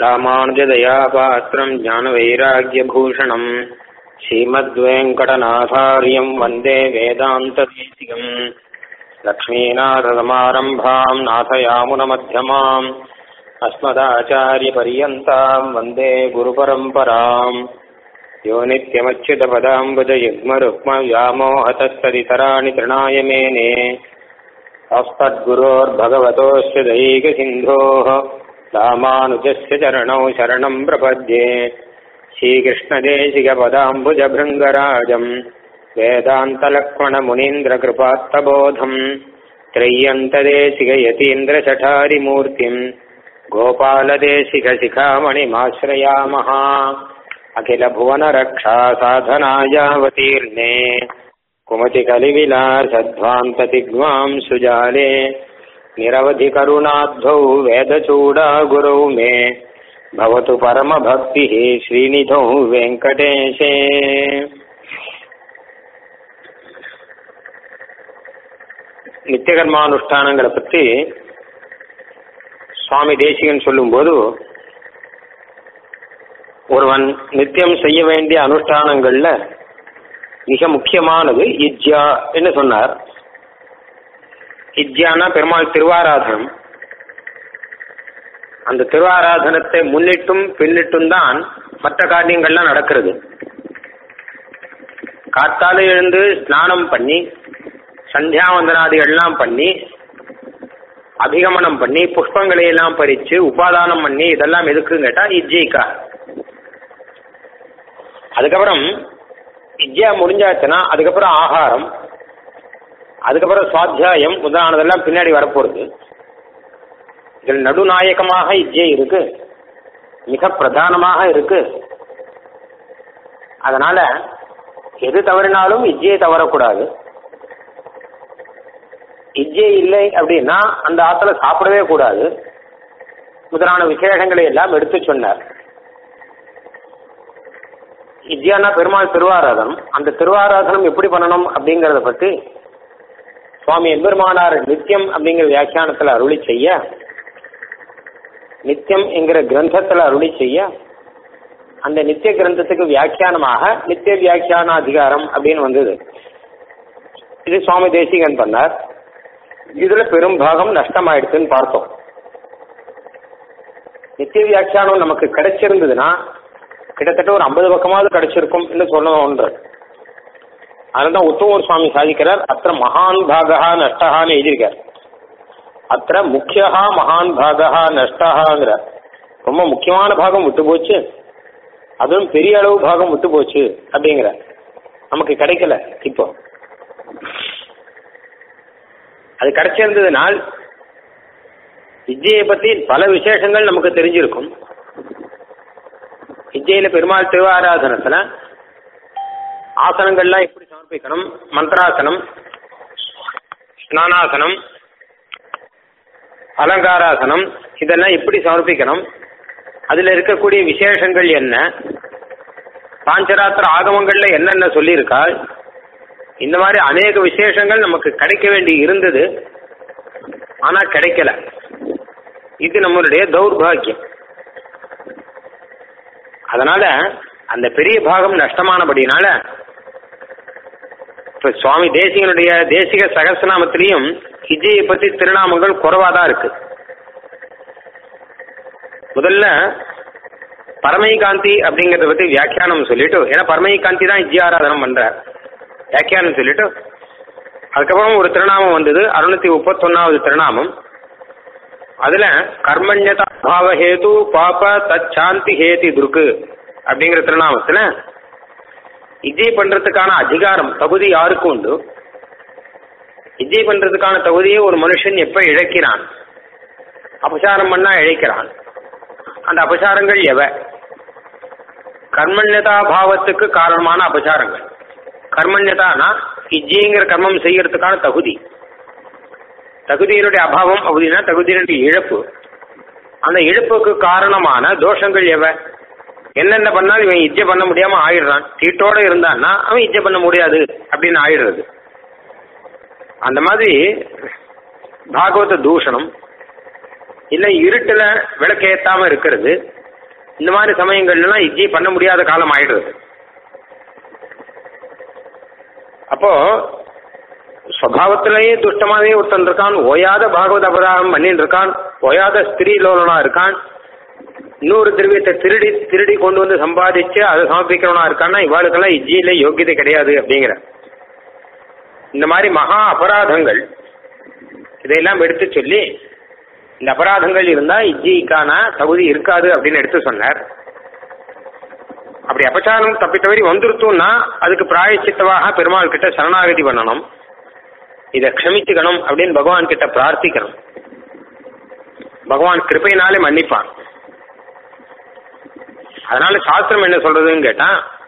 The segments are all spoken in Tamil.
ராமானுஜதயாபாத்திரம் ஞானவைராக்கியபூஷணம் ஸ்ரீமத்வேங்கடநாதாரியம் வந்தே வேதாந்ததேசிகம் லக்ஷ்மீநாதசமாரம்பாம் நாதயாமுனமध्यமாம் अस्मदाचार्यपर्यन्ताम् वन्दे गुरुपरम्पराम् यो नित्यमच्युतपदाम्बुजयुग्मरुक्मव्यामोहतस्तदितराणि तृणाय मेने अस्मद्गुरोर्भगवतोऽस्य दैकसिन्धोः रामानुजस्य चरणौ शरणम् प्रपद्ये श्रीकृष्णदेशिकपदाम्बुजभृङ्गराजम् वेदान्तलक्ष्मणमुनीन्द्रकृपात्तबोधम् त्रय्यन्तदेशिकयतीन्द्रशठारिमूर्तिम् गोपालदेशिकशिखामणिमाश्रयामः अखिलभुवनरक्षा साधनायावतीर्णे कुमतिकलिविलासध्वान्ततिग्मां सुजाले निरवधिकरुणाब्धौ वेदचूडागुरौ मे भवतु परमभक्तिः श्रीनिधौ वेङ्कटेशे நித்தியகர்மானுஷ்டானங்களை பற்றி சுவாமி தேசிகன் சொல்லும்போது ஒருவன் நித்தியம் செய்ய வேண்டிய அனுஷ்டானங்கள்ல மிக முக்கியமானது இஜ்யா என்று சொன்னார் இஜ்யானா பெருமாள் திருவாராதனம் அந்த திருவாராதனத்தை முன்னிட்டும் பின்னிட்டும் தான் மற்ற காரியங்கள்லாம் நடக்கிறது காத்தால எழுந்து ஸ்நானம் பண்ணி சந்தியாவந்தனாதிகள்லாம் பண்ணி அபிகமனம் பண்ணி புஷ்பங்களை எல்லாம் பறிச்சு உபாதானம் பண்ணி இதெல்லாம் எதுக்குன்னு கேட்டா இஜ்ஜைக்கா அதுக்கப்புறம் இஜ்ஜா முடிஞ்சாச்சுன்னா அதுக்கப்புறம் ஆகாரம் அதுக்கப்புறம் சுவாத்தியாயம் முதலானதெல்லாம் பின்னாடி வரப்போறது இதில் நடுநாயகமாக இஜ்ஜை இருக்கு மிக பிரதானமாக இருக்கு அதனால எது தவறினாலும் இஜ்ஜையை தவறக்கூடாது இஜ்ஜை இல்லை அப்படின்னா அந்த ஆத்துல சாப்பிடவே கூடாது முதலான விசேஷங்களை எல்லாம் எடுத்து சொன்னார் இஜ்யானா பெருமாள் திருவாராதனம் அந்த திருவாராதனம் எப்படி பண்ணணும் அப்படிங்கறத பத்தி சுவாமி எம்பெருமானார் நித்தியம் அப்படிங்கிற வியாக்கியானத்துல அருளி செய்ய நித்தியம் என்கிற கிரந்தத்துல அருளி செய்ய அந்த நித்திய கிரந்தத்துக்கு வியாக்கியானமாக நித்திய வியாக்கியான அதிகாரம் அப்படின்னு வந்தது இது சுவாமி தேசிகன் பண்ணார் இதுல பெரும் பாகம் நஷ்டமாயிடுச்சுன்னு பார்த்தோம் நித்திய வியாக்கியானம் நமக்கு கிடைச்சிருந்ததுன்னா கிட்டத்தட்ட ஒரு ஐம்பது பக்கமாவது கிடைச்சிருக்கும் என்று சொல்லணும் ஒன்று அதனால்தான் உத்தமூர் சுவாமி சாதிக்கிறார் அத்த மகான் பாகா நஷ்டகான்னு எழுதியிருக்கார் அத்த முக்கியகா மகான் பாகா நஷ்டகாங்கிறார் ரொம்ப முக்கியமான பாகம் விட்டு போச்சு அதுவும் பெரிய அளவு பாகம் விட்டு போச்சு அப்படிங்கிற நமக்கு கிடைக்கல இப்போ அது கிடைச்சிருந்ததுனால் விஜயை பத்தி பல விசேஷங்கள் நமக்கு தெரிஞ்சிருக்கும் விஜயில பெருமாள் திருவாராதனத்துல ஆசனங்கள்லாம் எப்படி சமர்ப்பிக்கணும் மந்திராசனம் ஸ்நானாசனம் அலங்காராசனம் இதெல்லாம் எப்படி சமர்ப்பிக்கணும் அதுல இருக்கக்கூடிய விசேஷங்கள் என்ன பாஞ்சராத்திர ஆகமங்கள்ல என்னென்ன சொல்லியிருக்காள் இந்த மாதிரி அநேக விசேஷங்கள் நமக்கு கிடைக்க வேண்டி இருந்தது ஆனா கிடைக்கல இது நம்மளுடைய தௌர்பாகியம் அதனால அந்த பெரிய பாகம் நஷ்டமானபடினால இப்ப சுவாமி தேசிகனுடைய தேசிக சகசநாமத்திலையும் விஜயை பத்தி திருநாமங்கள் குறைவாதான் இருக்கு முதல்ல பரமைகாந்தி அப்படிங்கறத பத்தி வியாக்கியானம் சொல்லிட்டு ஏன்னா பரமைகாந்தி தான் இஜ்ஜி ஆராதனம் பண்றார் வியாக்கியானம் சொல்லிட்டு அதுக்கப்புறம் ஒரு திருநாமம் வந்தது அறுநூத்தி முப்பத்தொன்னாவது திருநாமம் அதுல கர்மண்யதா பாவ ஹேது பாப தச்சாந்தி ஹேதி துருக்கு அப்படிங்கிற திருநாமத்துல இஜ்ஜை பண்றதுக்கான அதிகாரம் தகுதி யாருக்கு உண்டு இஜ்ஜை பண்றதுக்கான தகுதியை ஒரு மனுஷன் எப்ப இழக்கிறான் அபசாரம் பண்ணா இழைக்கிறான் அந்த அபசாரங்கள் எவ கர்மண்யதா பாவத்துக்கு காரணமான அபசாரங்கள் கர்மண்யதானா இஜ்ஜைங்கிற கர்மம் செய்யறதுக்கான தகுதி தகுதியினுடைய அபாவம் அப்படின்னா தகுதியினுடைய இழப்பு அந்த இழப்புக்கு காரணமான தோஷங்கள் எவ என்னென்ன பண்ணாலும் இவன் இஜ்ஜை பண்ண முடியாம ஆயிடுறான் தீட்டோட இருந்தான்னா அவன் இஜ்ஜை பண்ண முடியாது அப்படின்னு ஆயிடுறது அந்த மாதிரி பாகவத தூஷணம் இல்ல இருட்டுல விளக்கு ஏத்தாம இருக்கிறது இந்த மாதிரி சமயங்கள்லாம் இஜ்ஜி பண்ண முடியாத காலம் ஆயிடுறது அப்போ சுவாவத்திலேயே துஷ்டமாவே ஒருத்தன் இருக்கான் ஓயாத பாகவத அபராதம் பண்ணிட்டு இருக்கான் ஓயாத ஸ்திரீ லோலனா இருக்கான் இன்னொரு திரவியத்தை திருடி திருடி கொண்டு வந்து சம்பாதிச்சு அதை சமர்ப்பிக்கிறவனா இருக்கான்னா இவாளுக்கெல்லாம் இஜ்ஜியில யோகியதை கிடையாது அப்படிங்கிற இந்த மாதிரி மகா அபராதங்கள் இதையெல்லாம் எடுத்து சொல்லி இந்த அபராதங்கள் இருந்தா இஜ்ஜிக்கான தகுதி இருக்காது அப்படின்னு எடுத்து சொன்னார் அப்படி அபச்சாரம் தப்பி தவறி வந்துருத்தோம்னா அதுக்கு பிராயச்சித்தவாக பெருமாள் கிட்ட சரணாகதி பண்ணணும் இதை க்ஷமிச்சுக்கணும் அப்படின்னு பகவான் கிட்ட பிரார்த்திக்கணும் பகவான் கிருப்பையினாலே மன்னிப்பான் அதனால சாஸ்திரம் என்ன சொல்றதுன்னு கேட்டா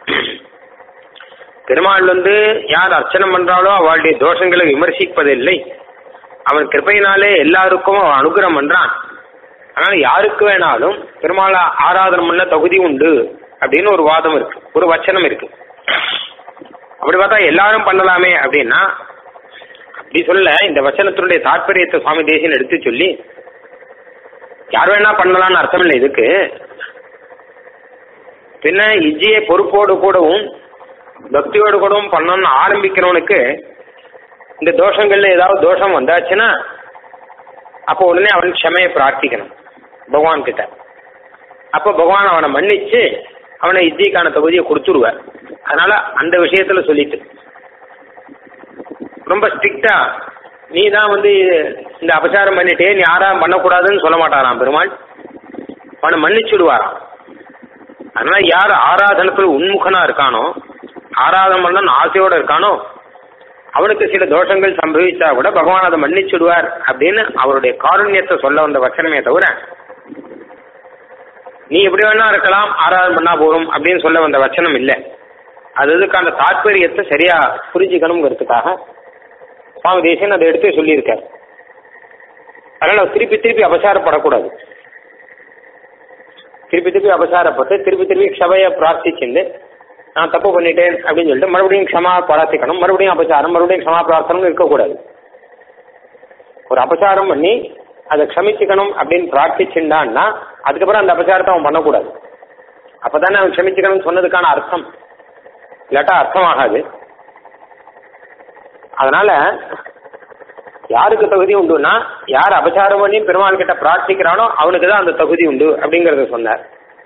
பெருமாள் வந்து யார் அர்ச்சனை பண்றாளோ அவளுடைய தோஷங்களை விமர்சிப்பதில்லை அவன் கிருப்பையினாலே எல்லாருக்கும் அவன் அனுகிரகம் பண்றான் அதனால யாருக்கு வேணாலும் பெருமாளை ஆராதனை பண்ண தகுதி உண்டு அப்படின்னு ஒரு வாதம் இருக்கு ஒரு வச்சனம் இருக்கு அப்படி பார்த்தா எல்லாரும் பண்ணலாமே அப்படின்னா அப்படி சொல்ல இந்த வச்சனத்தினுடைய தாற்பயத்தை சுவாமி தேசியன் எடுத்து சொல்லி யார் வேணா பண்ணலாம்னு அர்த்தம் இல்லை இதுக்கு பின்ன இஜ்ஜியை பொறுப்போடு கூடவும் பக்தியோடு கூடவும் பண்ணணும்னு ஆரம்பிக்கிறவனுக்கு இந்த தோஷங்கள்ல ஏதாவது தோஷம் வந்தாச்சுன்னா அப்போ உடனே அவன் க்ஷமையை பிரார்த்திக்கணும் பகவான் கிட்ட அப்போ பகவான் அவனை மன்னிச்சு அவனை இஜ்ஜிக்கான தொகுதியை கொடுத்துருவார் அதனால அந்த விஷயத்துல சொல்லிட்டு ரொம்ப ஸ்ட்ரிக்டா நீ தான் வந்து இந்த அபசாரம் பண்ணிட்டே நீ ஆராதம் பண்ணக்கூடாதுன்னு சொல்ல மாட்டாராம் பெருமாள் அவனை மன்னிச்சுடுவாராம் அதனால யார் ஆராதனத்தில் உன்முகனா இருக்கானோ ஆராதனம் பண்ண ஆசையோட இருக்கானோ அவனுக்கு சில தோஷங்கள் சம்பவிச்சா கூட பகவான் அதை மன்னிச்சுடுவார் அப்படின்னு அவருடைய காருண்யத்தை சொல்ல வந்த வச்சனமே தவிர நீ எப்படி வேணா இருக்கலாம் ஆராதனை பண்ணா போதும் அப்படின்னு சொல்ல வந்த வச்சனம் இல்லை அது இதுக்கான தாற்பயத்தை சரியா புரிஞ்சுக்கணுங்கிறதுக்காக சுவாமி தேசியன் அதை எடுத்து சொல்லியிருக்கார் அதனால திருப்பி திருப்பி அபசாரப்படக்கூடாது திருப்பி திருப்பி அபசாரப்பட்டு திருப்பி திருப்பி க்ஷமையை பிரார்த்திச்சுண்டு நான் தப்பு பண்ணிட்டேன் அப்படின்னு சொல்லிட்டு மறுபடியும் க்ஷமா பிரார்த்திக்கணும் மறுபடியும் அபசாரம் மறுபடியும் க்ஷமா பிரார்த்தனம் இருக்கக்கூடாது ஒரு அபசாரம் பண்ணி அதை க்ஷமிச்சுக்கணும் அப்படின்னு பிரார்த்திச்சுண்டான்னா அதுக்கப்புறம் அந்த அபசாரத்தை அவன் பண்ணக்கூடாது அப்பதானே அவன் க்ஷமிச்சுக்கணும்னு சொன்னதுக்கான அர்த்தம் இல்லாட்டா அர்த்தமாகாது அதனால யாருக்கு தகுதி உண்டுன்னா யார் அபசாரம் பண்ணி பெருமாள் கிட்ட பிரார்த்திக்கிறானோ அவனுக்கு தான் அந்த தகுதி உண்டு அப்படிங்கறத சொன்னார்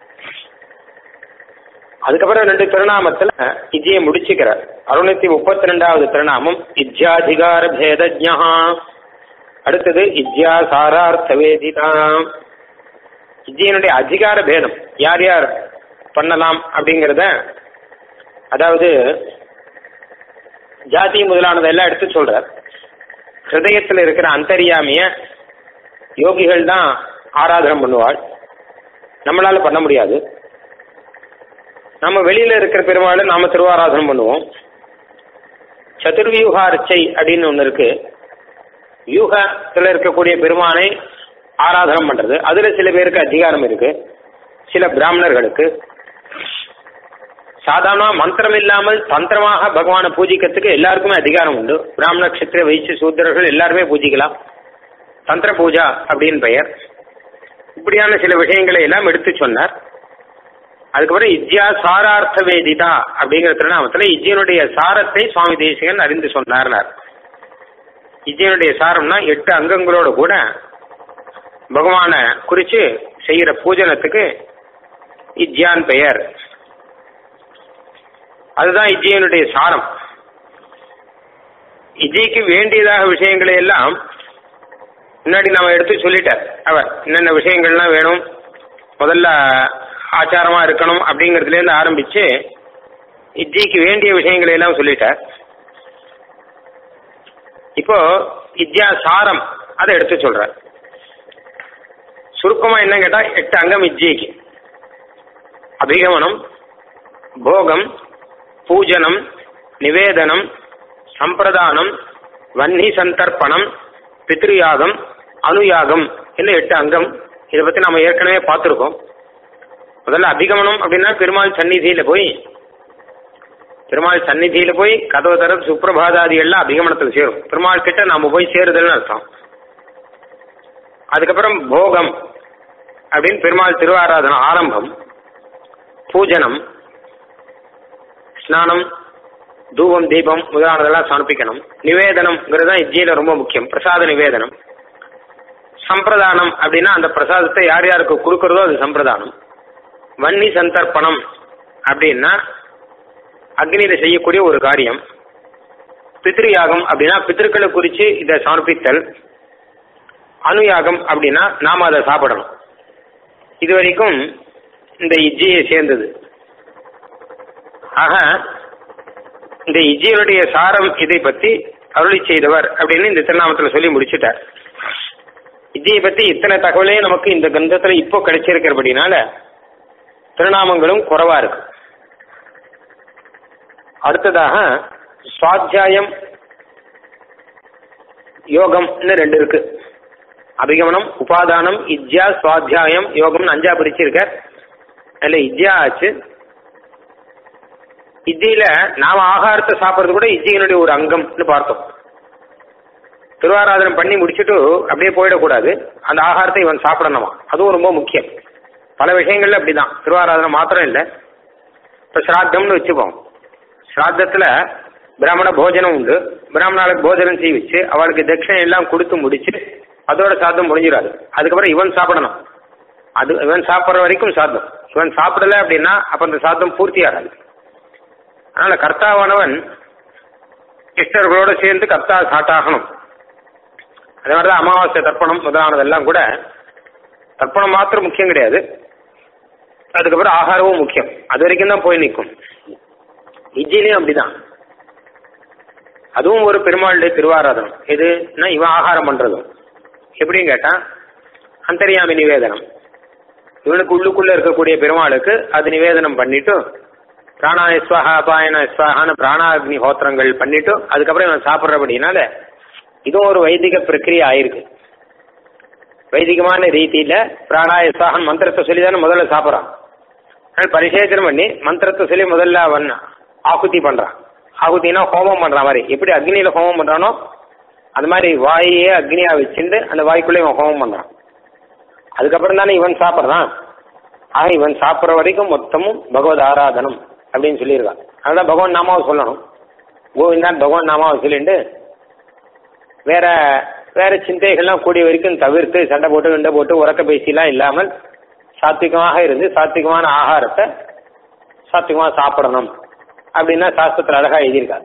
அதுக்கப்புறம் ரெண்டு திருநாமத்துல இஜியை முடிச்சுக்கிறார் அறுநூத்தி முப்பத்தி ரெண்டாவது திருநாமம் இஜ்யாதிகார பேதஜா அடுத்தது இஜ்யா சாரார்த்த வேதிதா இஜ்ஜியனுடைய அதிகார பேதம் யார் யார் பண்ணலாம் அப்படிங்கிறத அதாவது ஜாதி முதலானதெல்லாம் எடுத்து சொல்றார் ஹிருதயத்தில் இருக்கிற அந்தரியாமிய யோகிகள் தான் ஆராதனம் பண்ணுவாள் நம்மளால பண்ண முடியாது நம்ம வெளியில இருக்கிற பெருமாளை நாம திருவாராதனம் பண்ணுவோம் சதுர்வியூகார்ச்சை அப்படின்னு ஒன்று இருக்கு வியூகத்தில் இருக்கக்கூடிய பெருமானை ஆராதனம் பண்றது அதுல சில பேருக்கு அதிகாரம் இருக்கு சில பிராமணர்களுக்கு சாதாரண மந்திரம் இல்லாமல் தந்திரமாக பகவானை பூஜிக்கிறதுக்கு எல்லாருக்குமே அதிகாரம் உண்டு பிராமண கஷத்திர வைசிய சூத்திரர்கள் எல்லாருமே பூஜிக்கலாம் தந்திர பூஜா அப்படின்னு பெயர் இப்படியான சில விஷயங்களை எல்லாம் எடுத்து சொன்னார் அதுக்கப்புறம் இஜ்யா சாரார்த்த வேதிதா அப்படிங்கிற திருநாமத்தில் இஜ்ஜியனுடைய சாரத்தை சுவாமி தேசிகன் அறிந்து சொன்னார்னார் இஜ்ஜியனுடைய சாரம்னா எட்டு அங்கங்களோட கூட பகவானை குறிச்சு செய்யற பூஜனத்துக்கு இஜ்யான் பெயர் அதுதான் இஜ்ஜியனுடைய சாரம் இஜ்ஜிக்கு வேண்டியதாக விஷயங்களை எல்லாம் முன்னாடி நம்ம எடுத்து சொல்லிட்டார் அவர் என்னென்ன விஷயங்கள்லாம் வேணும் முதல்ல ஆச்சாரமா இருக்கணும் அப்படிங்கறதுல இருந்து ஆரம்பிச்சு இஜ்ஜிக்கு வேண்டிய விஷயங்களை எல்லாம் சொல்லிட்டார் இப்போ இஜ்யா சாரம் அதை எடுத்து சொல்றார் சுருக்கமா என்ன கேட்டா எட்டு அங்கம் இஜ்ஜிக்கு அபிகமனம் போகம் பூஜனம் நிவேதனம் சம்பிரதானம் வன்னி சந்தர்ப்பணம் பித்ருயாகம் அனுயாகம் என்ன எட்டு அங்கம் இதை பத்தி நம்ம ஏற்கனவே பார்த்துருக்கோம் முதல்ல அபிகமனம் அப்படின்னா பெருமாள் சந்நிதியில போய் பெருமாள் சந்நிதியில போய் கதவு தர சுப்பிரபாதாதி எல்லாம் அபிகமனத்தில் சேரும் பெருமாள் கிட்ட நாம போய் சேருதல்னு அர்த்தம் அதுக்கப்புறம் போகம் அப்படின்னு பெருமாள் திருவாராதனம் ஆரம்பம் பூஜனம் ஸ்நானம் தூபம் தீபம் முதலானதெல்லாம் சமர்ப்பிக்கணும் நிவேதனம்ங்கிறது தான் இஜ்ஜியில ரொம்ப முக்கியம் பிரசாத நிவேதனம் சம்பிரதானம் அப்படின்னா அந்த பிரசாதத்தை யார் யாருக்கு கொடுக்கறதோ அது சம்பிரதானம் வன்னி சந்தர்ப்பணம் அப்படின்னா அக்னியில செய்யக்கூடிய ஒரு காரியம் பித்ருயாகம் அப்படின்னா பித்திருக்களை குறித்து இதை சமர்ப்பித்தல் அனுயாகம் அப்படின்னா நாம அதை சாப்பிடணும் இது வரைக்கும் இந்த இஜ்ஜியை சேர்ந்தது ஆக இந்த இஜ்ஜியனுடைய சாரம் இதை பற்றி அருளி செய்தவர் அப்படின்னு இந்த திருநாமத்தில் சொல்லி முடிச்சுட்டார் இஜ்ஜியை பற்றி இத்தனை தகவலே நமக்கு இந்த கிரந்தத்தில் இப்போ கிடைச்சிருக்கிறபடினால திருநாமங்களும் குறைவா இருக்கு அடுத்ததாக சுவாத்தியாயம் யோகம்னு ரெண்டு இருக்கு அபிகமனம் உபாதானம் இஜ்யா சுவாத்தியாயம் யோகம்னு அஞ்சா பிரிச்சிருக்க அதில் இஜ்யா ஆச்சு இஜ்ஜியில நாம ஆகாரத்தை சாப்பிட்றது கூட இஜ்ஜியினுடைய ஒரு அங்கம்னு பார்த்தோம் திருவாராதனம் பண்ணி முடிச்சுட்டு அப்படியே போயிடக்கூடாது அந்த ஆகாரத்தை இவன் சாப்பிடணுமா அதுவும் ரொம்ப முக்கியம் பல விஷயங்கள்ல அப்படிதான் திருவாராதனம் மாத்திரம் இல்லை இப்போ ஸ்ராத்தம்னு வச்சுப்போம் ஸ்ராத்தத்தில் பிராமண போஜனம் உண்டு பிராமணாளுக்கு போஜனம் செய்ய வச்சு அவளுக்கு தட்சிணை எல்லாம் கொடுத்து முடிச்சு அதோட சாதம் முடிஞ்சிடாது அதுக்கப்புறம் இவன் சாப்பிடணும் அது இவன் சாப்பிட்ற வரைக்கும் சாதம் இவன் சாப்பிடல அப்படின்னா அப்போ அந்த சாதம் பூர்த்தி ஆகாது அதனால கர்த்தாவானவன் கிருஷ்ணர்களோட சேர்ந்து கர்த்தா சாட்டாகணும் அதே மாதிரி தான் அமாவாசை தர்ப்பணம் முதலானதெல்லாம் கூட தர்ப்பணம் மாத்திரம் முக்கியம் கிடையாது அதுக்கப்புறம் ஆகாரமும் முக்கியம் அது வரைக்கும் தான் போய் நிற்கும் இஜ்ஜிலையும் அப்படிதான் அதுவும் ஒரு பெருமாளுடைய திருவாராதனம் எதுனா இவன் ஆகாரம் பண்றதும் எப்படின்னு கேட்டா அந்தரியாமி நிவேதனம் இவனுக்கு உள்ளுக்குள்ள இருக்கக்கூடிய பெருமாளுக்கு அது நிவேதனம் பண்ணிட்டு பிராணாய ஸ்வஹா அபாயன ஸ்வஹான பிராணாக்னி ஹோத்திரங்கள் பண்ணிட்டு அதுக்கப்புறம் இவன் சாப்பிட்றபடினால இதுவும் ஒரு வைதிக பிரக்கிரியை ஆயிருக்கு வைதிகமான ரீதியில பிராணாய ஸ்வஹான் மந்திரத்தை சொல்லி தானே முதல்ல சாப்பிட்றான் அதனால பரிசேச்சனம் பண்ணி மந்திரத்தை சொல்லி முதல்ல அவன் ஆகுதி பண்றான் ஆகுதினா ஹோமம் பண்ற மாதிரி எப்படி அக்னியில ஹோமம் பண்றானோ அது மாதிரி வாயே அக்னியா வச்சுட்டு அந்த வாய்க்குள்ளே இவன் ஹோமம் பண்றான் அதுக்கப்புறம் தானே இவன் சாப்பிட்றான் ஆக இவன் சாப்பிட்ற வரைக்கும் மொத்தமும் பகவத் ஆராதனம் அப்படின்னு சொல்லியிருக்கான் அதனால பகவான் நாமாவை சொல்லணும் கோவிந்தான் பகவான் நாமாவை சொல்லிட்டு வேற வேற சிந்தைகள்லாம் கூடிய வரைக்கும் தவிர்த்து சண்டை போட்டு விண்டை போட்டு உறக்க பேசிலாம் இல்லாமல் சாத்விகமாக இருந்து சாத்விகமான ஆகாரத்தை சாத்விகமாக சாப்பிடணும் அப்படின்னா சாஸ்திரத்தில் அழகா எழுதியிருக்காங்க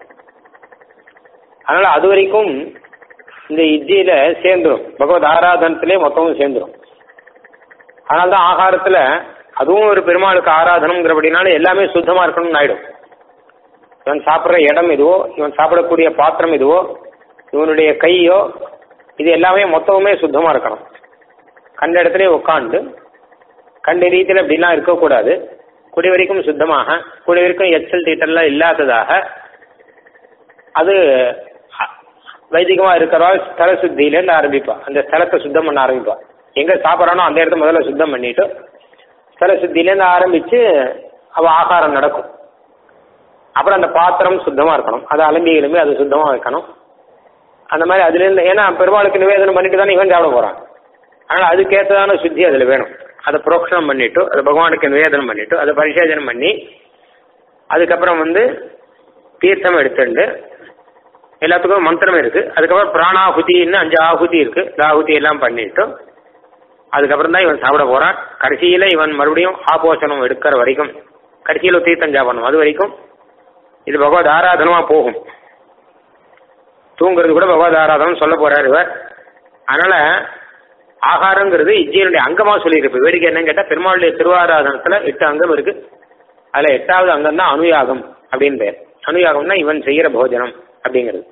அதனால அது வரைக்கும் இந்த இஜ்ஜியில சேர்ந்துரும் பகவத் ஆராதனத்திலே மொத்தமும் சேர்ந்துரும் அதனால தான் ஆகாரத்துல அதுவும் ஒரு பெருமாளுக்கு ஆராதனம்ங்கிறபடினால எல்லாமே சுத்தமா இருக்கணும்னு ஆயிடும் இவன் சாப்பிட்ற இடம் எதுவோ இவன் சாப்பிடக்கூடிய பாத்திரம் எதுவோ இவனுடைய கையோ இது எல்லாமே மொத்தமுமே சுத்தமா இருக்கணும் கண்ட இடத்துல உட்காந்து கண்ட ரீதியில் அப்படிலாம் இருக்கக்கூடாது குடி வரைக்கும் சுத்தமாக குடி வரைக்கும் எச்சல் தீட்டெல்லாம் இல்லாததாக அது வைதிகமாக இருக்கிறவா ஸ்தல சுத்தியிலேருந்து ஆரம்பிப்பா அந்த ஸ்தலத்தை சுத்தம் பண்ண ஆரம்பிப்பா எங்கே சாப்பிட்றானோ அந்த இடத்த முதல்ல சுத்தம் பண்ணிட்டு ஸ்தல சுத்தியிலேருந்து ஆரம்பித்து அவள் ஆகாரம் நடக்கும் அப்புறம் அந்த பாத்திரம் சுத்தமாக இருக்கணும் அதை அலம்பி எலும்பி அது சுத்தமாக வைக்கணும் அந்த மாதிரி அதுலேருந்து ஏன்னா பெருமாளுக்கு நிவேதனம் பண்ணிட்டு தானே இவன் சாப்பிட போகிறான் அதனால் அதுக்கேற்றதான சுத்தி அதில் வேணும் அதை புரோக்ஷனம் பண்ணிட்டு அதை பகவானுக்கு நிவேதனம் பண்ணிட்டு அதை பரிசேதனம் பண்ணி அதுக்கப்புறம் வந்து தீர்த்தம் எடுத்துட்டு எல்லாத்துக்கும் மந்திரம் இருக்கு அதுக்கப்புறம் பிராணாகுதின்னு அஞ்சு ஆகுதி இருக்கு இந்த ஆகுதி எல்லாம் பண்ணிட்டு அதுக்கப்புறம் தான் இவன் சாப்பிட போறான் கடைசியில இவன் மறுபடியும் ஆபோஷனம் எடுக்கிற வரைக்கும் கடைசியில தீர்த்தம் சாப்பிடணும் அது வரைக்கும் இது பகவத் ஆராதனமா போகும் தூங்குறது கூட பகவத் ஆராதனம் சொல்ல போறாரு இவர் அதனால ஆகாரங்கிறது இஜ்ஜியனுடைய அங்கமா சொல்லியிருக்கு வேடிக்கை என்னன்னு கேட்டா பெருமாளுடைய திருவாராதனத்துல எட்டு அங்கம் இருக்கு அதுல எட்டாவது அங்கம் தான் அனுயாகம் அப்படின்னு பேர் அனுயாகம்னா இவன் செய்யற போஜனம் அப்படிங்கிறது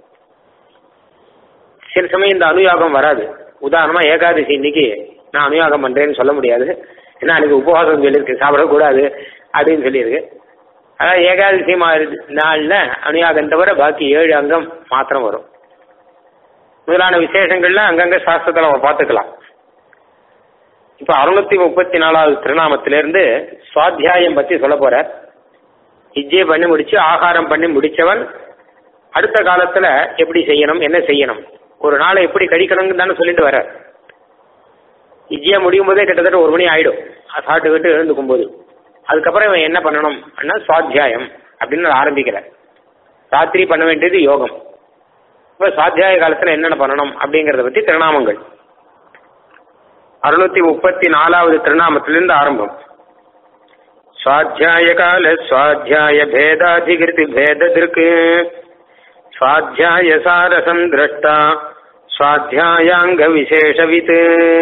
சில சமயம் இந்த அனுயாகம் வராது உதாரணமா ஏகாதசி இன்னைக்கு நான் அனுயாகம் பண்றேன்னு சொல்ல முடியாது ஏன்னா அன்னைக்கு உபவாசம் சொல்லியிருக்கு சாப்பிடக்கூடாது அப்படின்னு சொல்லியிருக்கு அதாவது ஏகாதசி நாள்ல அனுயாகம் தவிர பாக்கி ஏழு அங்கம் மாத்திரம் வரும் முதலான விசேஷங்கள்ல அங்கங்க சாஸ்திரத்தை நம்ம பார்த்துக்கலாம் இப்ப அறுநூத்தி முப்பத்தி நாலாவது திருநாமத்திலிருந்து சுவாத்தியாயம் பத்தி சொல்ல போற இஜ்ஜை பண்ணி முடிச்சு ஆகாரம் பண்ணி முடிச்சவன் அடுத்த காலத்துல எப்படி செய்யணும் என்ன செய்யணும் ஒரு நாளை எப்படி கழிக்கணும்னு தானே சொல்லிட்டு வர இஜ்ஜியா முடியும் போதே கிட்டத்தட்ட ஒரு மணி ஆயிடும் சாப்பிட்டுக்கிட்டு எழுந்துக்கும் போது அதுக்கப்புறம் இவன் என்ன பண்ணணும் அப்படின்னா சுவாத்தியாயம் அப்படின்னு ஆரம்பிக்கிறார் ராத்திரி பண்ண வேண்டியது யோகம் இப்போ சுவாத்தியாய காலத்தில் என்னென்ன பண்ணணும் அப்படிங்கிறத பற்றி திருநாமங்கள் அறுநூத்தி முப்பத்தி நாலாவது திருநாமத்திலிருந்து ஆரம்பம் சுவாத்தியாய கால சுவாத்தியாய பேதாதிகிருதி பேத திருக்கு சுவாத்தியாய சாரசம் திரஷ்டா சுவாத்தியாயாங்க விசேஷவித்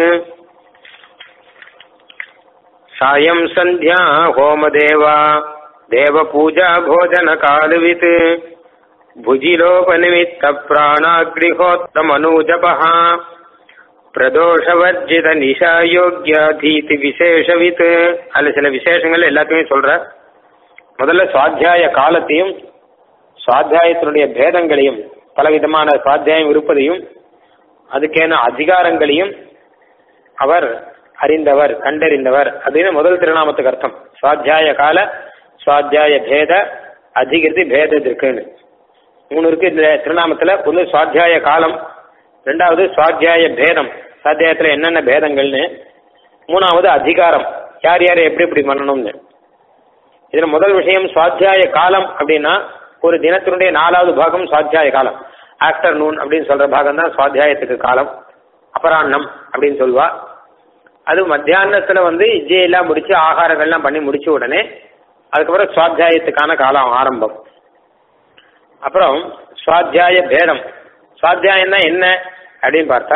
சாயம் சந்தியா ஹோமதேவா தேவபூஜா போஜன காலவித் भुजिलोपनिमित्त प्राणाग्निहोत्रमनूजपः பிரதோஷவர்ஜித நிஷாயோக்கியாதீதி விசேஷவித் அதில் சில விசேஷங்கள் எல்லாத்தையுமே சொல்ற முதல்ல சுவாத்தியாய காலத்தையும் சுவாத்தியாயத்தினுடைய பேதங்களையும் பலவிதமான சுவாத்தியாயம் இருப்பதையும் அதுக்கேன அதிகாரங்களையும் அவர் அறிந்தவர் கண்டறிந்தவர் அப்படின்னு முதல் திருநாமத்துக்கு அர்த்தம் சுவாத்தியாய கால சுவாத்தியாய பேத அதிகிருதி பேதத்திற்குன்னு மூணு இருக்கு இந்த திருநாமத்துல ஒன்று சுவாத்தியாய காலம் ரெண்டாவது சுவாத்தியாய பேதம் சுவாத்தியாயத்துல என்னென்ன பேதங்கள்னு மூணாவது அதிகாரம் யார் யார் எப்படி எப்படி பண்ணணும்னு இதுல முதல் விஷயம் சுவாத்தியாய காலம் அப்படின்னா ஒரு தினத்தினுடைய நாலாவது பாகம் சுவாத்தியாய காலம் ஆஃப்டர்நூன் அப்படின்னு சொல்ற பாகம் தான் சுவாத்தியாயத்துக்கு காலம் அபராண்ணம் அப்படின்னு சொல்லுவா அது மத்தியானத்துல வந்து இஜ்ஜையெல்லாம் முடிச்சு ஆகாரங்கள்லாம் பண்ணி முடிச்ச உடனே அதுக்கப்புறம் சுவாத்தியாயத்துக்கான காலம் ஆரம்பம் அப்புறம் சுவாத்தியாய பேதம் சுவாத்தியாயம்னா என்ன அப்படின்னு பார்த்தா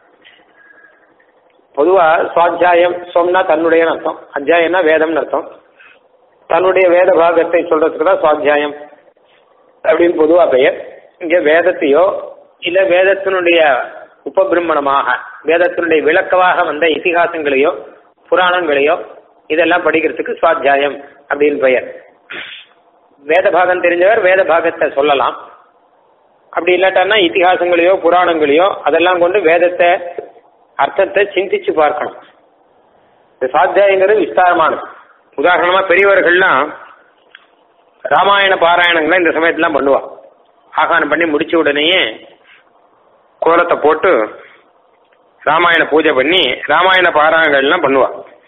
பொதுவா சுவாத்தியாயம் சொன்னா தன்னுடைய அர்த்தம் அத்தியாயம்னா வேதம்னு அர்த்தம் தன்னுடைய வேத பாகத்தை சொல்றதுக்கு தான் சுவாத்தியாயம் அப்படின்னு பொதுவா பெயர் இங்க வேதத்தையோ இல்ல வேதத்தினுடைய உபபிரம்மணமாக வேதத்தினுடைய விளக்கமாக வந்த இதிகாசங்களையோ புராணங்களையோ இதெல்லாம் படிக்கிறதுக்கு சுவாத்தியாயம் அப்படின்னு பெயர் வேத பாகம் தெரிஞ்சவர் வேத பாகத்தை சொல்லலாம் அப்படி இல்லாட்டா இத்திஹாசங்களையோ புராணங்களையோ அதெல்லாம் கொண்டு வேதத்தை அர்த்தத்தை சிந்திச்சு பார்க்கணும் இந்த சாத்தியாயங்கிறது விஸ்தாரமானது உதாரணமா பெரியவர்கள்லாம் ராமாயண பாராயணங்களை இந்த சமயத்துலாம் பண்ணுவா ஆகானம் பண்ணி முடிச்ச உடனேயே கோலத்தை போட்டு ராமாயண பூஜை பண்ணி ராமாயண பாராயணங்கள்லாம் பண்ணுவா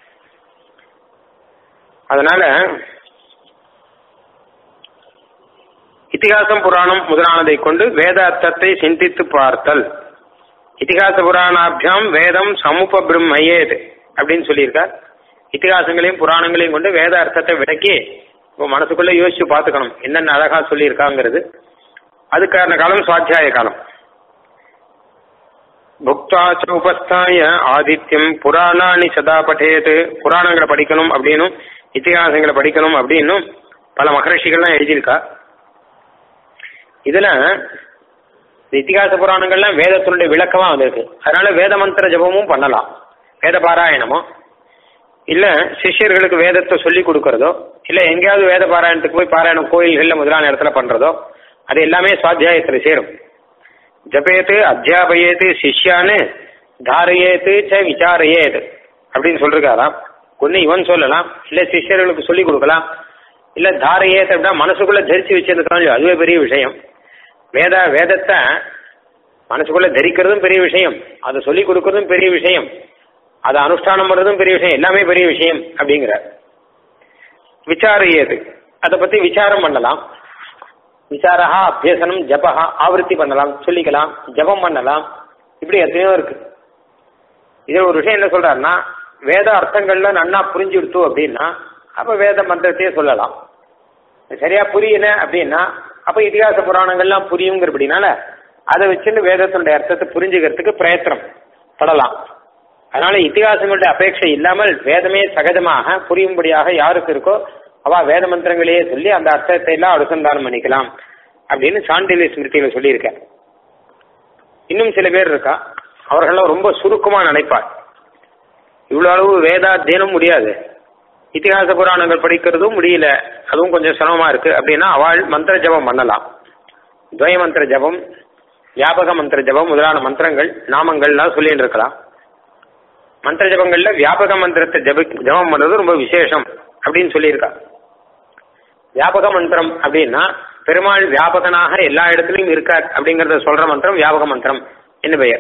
அதனால இத்திகாசம் புராணம் முதலானதை கொண்டு வேத அர்த்தத்தை சிந்தித்து பார்த்தல் இத்திகாச புராணாபியாம் வேதம் சமுப பிரம்மயேத் அப்படின்னு சொல்லியிருக்கார் இத்திகாசங்களையும் புராணங்களையும் கொண்டு வேத அர்த்தத்தை விளக்கி இப்போ மனசுக்குள்ள யோசிச்சு பார்த்துக்கணும் என்னென்ன அழகா சொல்லியிருக்காங்கிறது அதுக்கான காலம் சுவாத்தியாய காலம் புக்தாச்ச உபஸ்தாய ஆதித்யம் புராணானி சதா பட்டேது புராணங்களை படிக்கணும் அப்படின்னும் இத்திகாசங்களை படிக்கணும் அப்படின்னும் பல மகரிஷிகள்லாம் எழுதியிருக்கா இதுல இத்திகாச புராணங்கள்லாம் வேதத்தினுடைய விளக்கமா வந்திருக்கு அதனால வேத மந்திர ஜபமும் பண்ணலாம் வேத பாராயணமோ இல்ல சிஷ்யர்களுக்கு வேதத்தை சொல்லி கொடுக்கறதோ இல்ல எங்கேயாவது வேத பாராயணத்துக்கு போய் பாராயணம் கோயில்கள்ல முதலான இடத்துல பண்றதோ அது எல்லாமே சுவாத்தியாயத்துல சேரும் ஜபேத்து அத்தியாபயேத்து சிஷ்யான்னு தாரையேத்து ச விசாரையேது அப்படின்னு சொல்லிருக்காராம் ஒன்னு இவன் சொல்லலாம் இல்ல சிஷ்யர்களுக்கு சொல்லி கொடுக்கலாம் இல்ல தாரையேத்து அப்படின்னா மனசுக்குள்ள தரிச்சு வச்சிருக்காங்க அதுவே பெரிய விஷயம் வேத வேதத்தை மனசுக்குள்ள தரிக்கிறதும் பெரிய விஷயம் அதை சொல்லி கொடுக்கறதும் பெரிய விஷயம் அதை அனுஷ்டானம் பண்றதும் பெரிய விஷயம் எல்லாமே பெரிய விஷயம் அப்படிங்கிறார் விசாரையது அதை பத்தி விசாரம் பண்ணலாம் விசாரா அபியசனம் ஜபஹா ஆவர்த்தி பண்ணலாம் சொல்லிக்கலாம் ஜபம் பண்ணலாம் இப்படி எத்தனையோ இருக்கு இதில் ஒரு விஷயம் என்ன சொல்றாருன்னா வேத அர்த்தங்கள்ல நன்னா புரிஞ்சு கொடுத்து அப்படின்னா அப்ப வேத மந்திரத்தையே சொல்லலாம் சரியா புரியல அப்படின்னா அப்ப இதிகாச புராணங்கள்லாம் புரியுங்கிறபடினால அதை வச்சுட்டு வேதத்தினுடைய அர்த்தத்தை புரிஞ்சுக்கிறதுக்கு பிரயத்தனம் படலாம் அதனால இத்திகாசங்களுடைய அபேட்சை இல்லாமல் வேதமே சகஜமாக புரியும்படியாக யாருக்கு இருக்கோ அவ வேத மந்திரங்களையே சொல்லி அந்த அர்த்தத்தை எல்லாம் அனுசந்தானம் பண்ணிக்கலாம் அப்படின்னு சாண்டிலி ஸ்மிருதியில சொல்லியிருக்க இன்னும் சில பேர் இருக்கா அவர்கள்லாம் ரொம்ப சுருக்கமா நினைப்பார் இவ்வளவு அளவு வேதாத்தியனம் முடியாது இத்திகாச புராணங்கள் படிக்கிறதும் முடியல அதுவும் கொஞ்சம் சிரமமா இருக்கு அப்படின்னா அவள் மந்திர ஜபம் பண்ணலாம் துவய மந்திர ஜபம் வியாபக மந்திர ஜபம் முதலான மந்திரங்கள் நாமங்கள்லாம் சொல்லிட்டு இருக்கலாம் மந்திர ஜபங்கள்ல வியாபக மந்திரத்தை ஜப ஜபம் பண்றது ரொம்ப விசேஷம் அப்படின்னு சொல்லியிருக்கா வியாபக மந்திரம் அப்படின்னா பெருமாள் வியாபகனாக எல்லா இடத்துலையும் இருக்கார் அப்படிங்கறத சொல்ற மந்திரம் வியாபக மந்திரம் என்ன பெயர்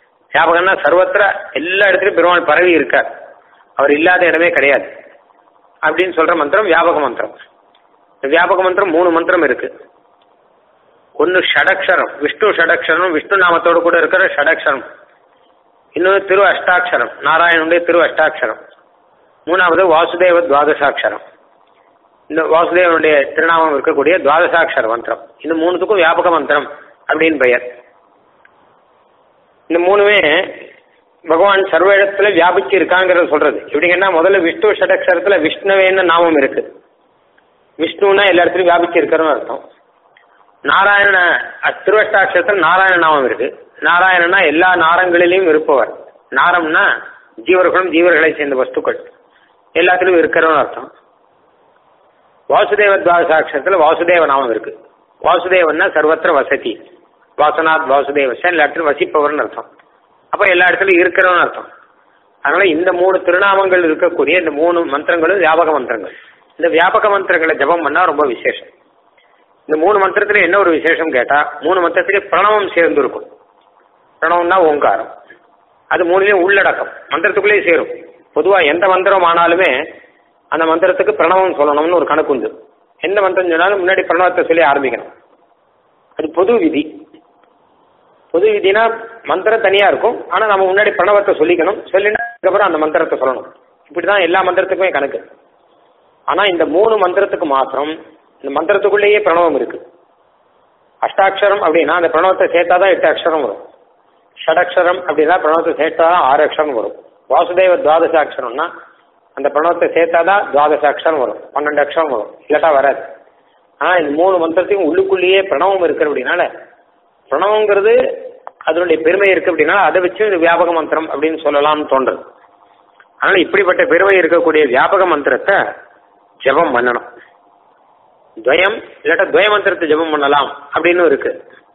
வியாபகம்னா சர்வத்திர எல்லா இடத்துலையும் பெருமாள் பரவி இருக்கார் அவர் இல்லாத இடமே கிடையாது அப்படின்னு சொல்ற மந்திரம் வியாபக மந்திரம் இந்த வியாபக மந்திரம் மூணு மந்திரம் இருக்கு ஒன்னு ஷடக்ஷரம் விஷ்ணு ஷடக்ஷரம் விஷ்ணு நாமத்தோடு கூட இருக்கிற ஷடக்ஷரம் இன்னொன்று திரு அஷ்டாட்சரம் நாராயணனுடைய திரு அஷ்டாட்சரம் மூணாவது வாசுதேவ துவாதசாட்சரம் இந்த வாசுதேவனுடைய திருநாமம் இருக்கக்கூடிய துவாதசாட்சர மந்திரம் இந்த மூணுத்துக்கும் வியாபக மந்திரம் அப்படின்னு பெயர் இந்த மூணுமே பகவான் சர்வ இடத்துல வியாபிச்சு இருக்காங்கிறத சொல்றது எப்படிங்கன்னா முதல்ல விஷ்ணு ஷடக்ஷரத்துல விஷ்ணுவேன்னு நாமம் இருக்கு விஷ்ணுனா எல்லா இடத்துலயும் வியாபிச்சு இருக்கிறன்னு அர்த்தம் நாராயண திருவஷ்டாட்சரத்தில் நாராயண நாமம் இருக்கு நாராயணனா எல்லா நாரங்களிலையும் இருப்பவர் நாரம்னா ஜீவர்களும் ஜீவர்களை சேர்ந்த வஸ்துக்கள் எல்லாத்திலும் இருக்கிறவன் அர்த்தம் வாசுதேவ துவாதசாட்சரத்தில் வாசுதேவ நாமம் இருக்கு வாசுதேவன்னா சர்வத்திர வசதி வாசனாத் வாசுதேவசன் எல்லா இடத்துலையும் வசிப்பவர்னு அர்த்தம் அப்ப எல்லா இடத்துலையும் இருக்கிறவன் அர்த்தம் அதனால இந்த மூணு திருநாமங்கள் இருக்கக்கூடிய இந்த மூணு மந்திரங்களும் வியாபக மந்திரங்கள் இந்த வியாபக மந்திரங்களை ஜபம் பண்ணா ரொம்ப விசேஷம் இந்த மூணு மந்திரத்துல என்ன ஒரு விசேஷம் கேட்டா மூணு மந்திரத்திலே பிரணவம் சேர்ந்து இருக்கும் பிரணவம்னா ஓங்காரம் அது மூணுலயும் உள்ளடக்கம் மந்திரத்துக்குள்ளேயே சேரும் பொதுவா எந்த மந்திரம் ஆனாலுமே அந்த மந்திரத்துக்கு பிரணவம் சொல்லணும்னு ஒரு கணக்கு உண்டு எந்த மந்திரம் சொன்னாலும் முன்னாடி பிரணவத்தை சொல்லி ஆரம்பிக்கணும் அது பொது விதி பொது விதினா மந்திரம் தனியா இருக்கும் ஆனா நம்ம முன்னாடி பிரணவத்தை சொல்லிக்கணும் சொல்லினா அதுக்கப்புறம் அந்த மந்திரத்தை சொல்லணும் இப்படிதான் எல்லா மந்திரத்துக்குமே கணக்கு ஆனா இந்த மூணு மந்திரத்துக்கு மாத்திரம் இந்த மந்திரத்துக்குள்ளேயே பிரணவம் இருக்கு அஷ்டாட்சரம் அப்படின்னா அந்த பிரணவத்தை சேர்த்தாதான் எட்டு அக்ஷரம் வரும் ஷடக்ஷரம் அப்படின்னா பிரணவத்தை சேர்த்தாதான் ஆறு அக்ஷரம் வரும் வாசுதேவ துவாதச அக்ஷரம்னா அந்த பிரணவத்தை சேர்த்தாதான் துவாதச அக்ஷரம் வரும் பன்னெண்டு அக்ஷரம் வரும் இல்லாட்டா வராது ஆனா இந்த மூணு மந்திரத்தையும் உள்ளுக்குள்ளேயே பிரணவம் இருக்கு அப்படின்னால பிரணவங்கிறது அதனுடைய பெருமை இருக்கு அப்படின்னா அதை வச்சு இது வியாபக மந்திரம் அப்படின்னு சொல்லலாம்னு தோன்றுது அதனால இப்படிப்பட்ட பெருமை இருக்கக்கூடிய வியாபக மந்திரத்தை ஜபம் பண்ணணும் துவயம் இல்லாட்டா துவய மந்திரத்தை ஜபம் பண்ணலாம் அப்படின்னு இருக்கு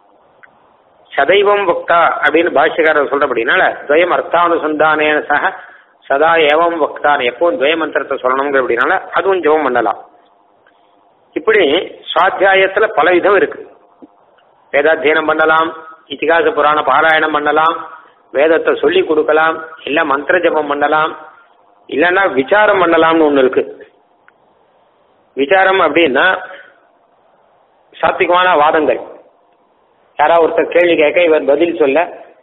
சதைவம் வக்தா அப்படின்னு பாஷ்யக்காரர் சொல்றபடினால துவயம் அர்த்தானுசந்தானேன சக சதா ஏவம் வக்தான் எப்பவும் துவய மந்திரத்தை சொல்லணுங்கிற அப்படின்னால அதுவும் ஜபம் பண்ணலாம் இப்படி சுவாத்தியாயத்துல பல விதம் இருக்கு வேதாத்தியனம் பண்ணலாம் இத்திகாச புராண பாராயணம் பண்ணலாம் வேதத்தை சொல்லி கொடுக்கலாம் இல்ல மந்திர ஜபம் பண்ணலாம் இல்லைன்னா விசாரம் பண்ணலாம்னு ஒண்ணு இருக்கு விசாரம் அப்படின்னா சாத்விகமான வாதங்கள் யாராவது ஒருத்தர் கேள்வி கேட்க இவர் பதில் சொல்ல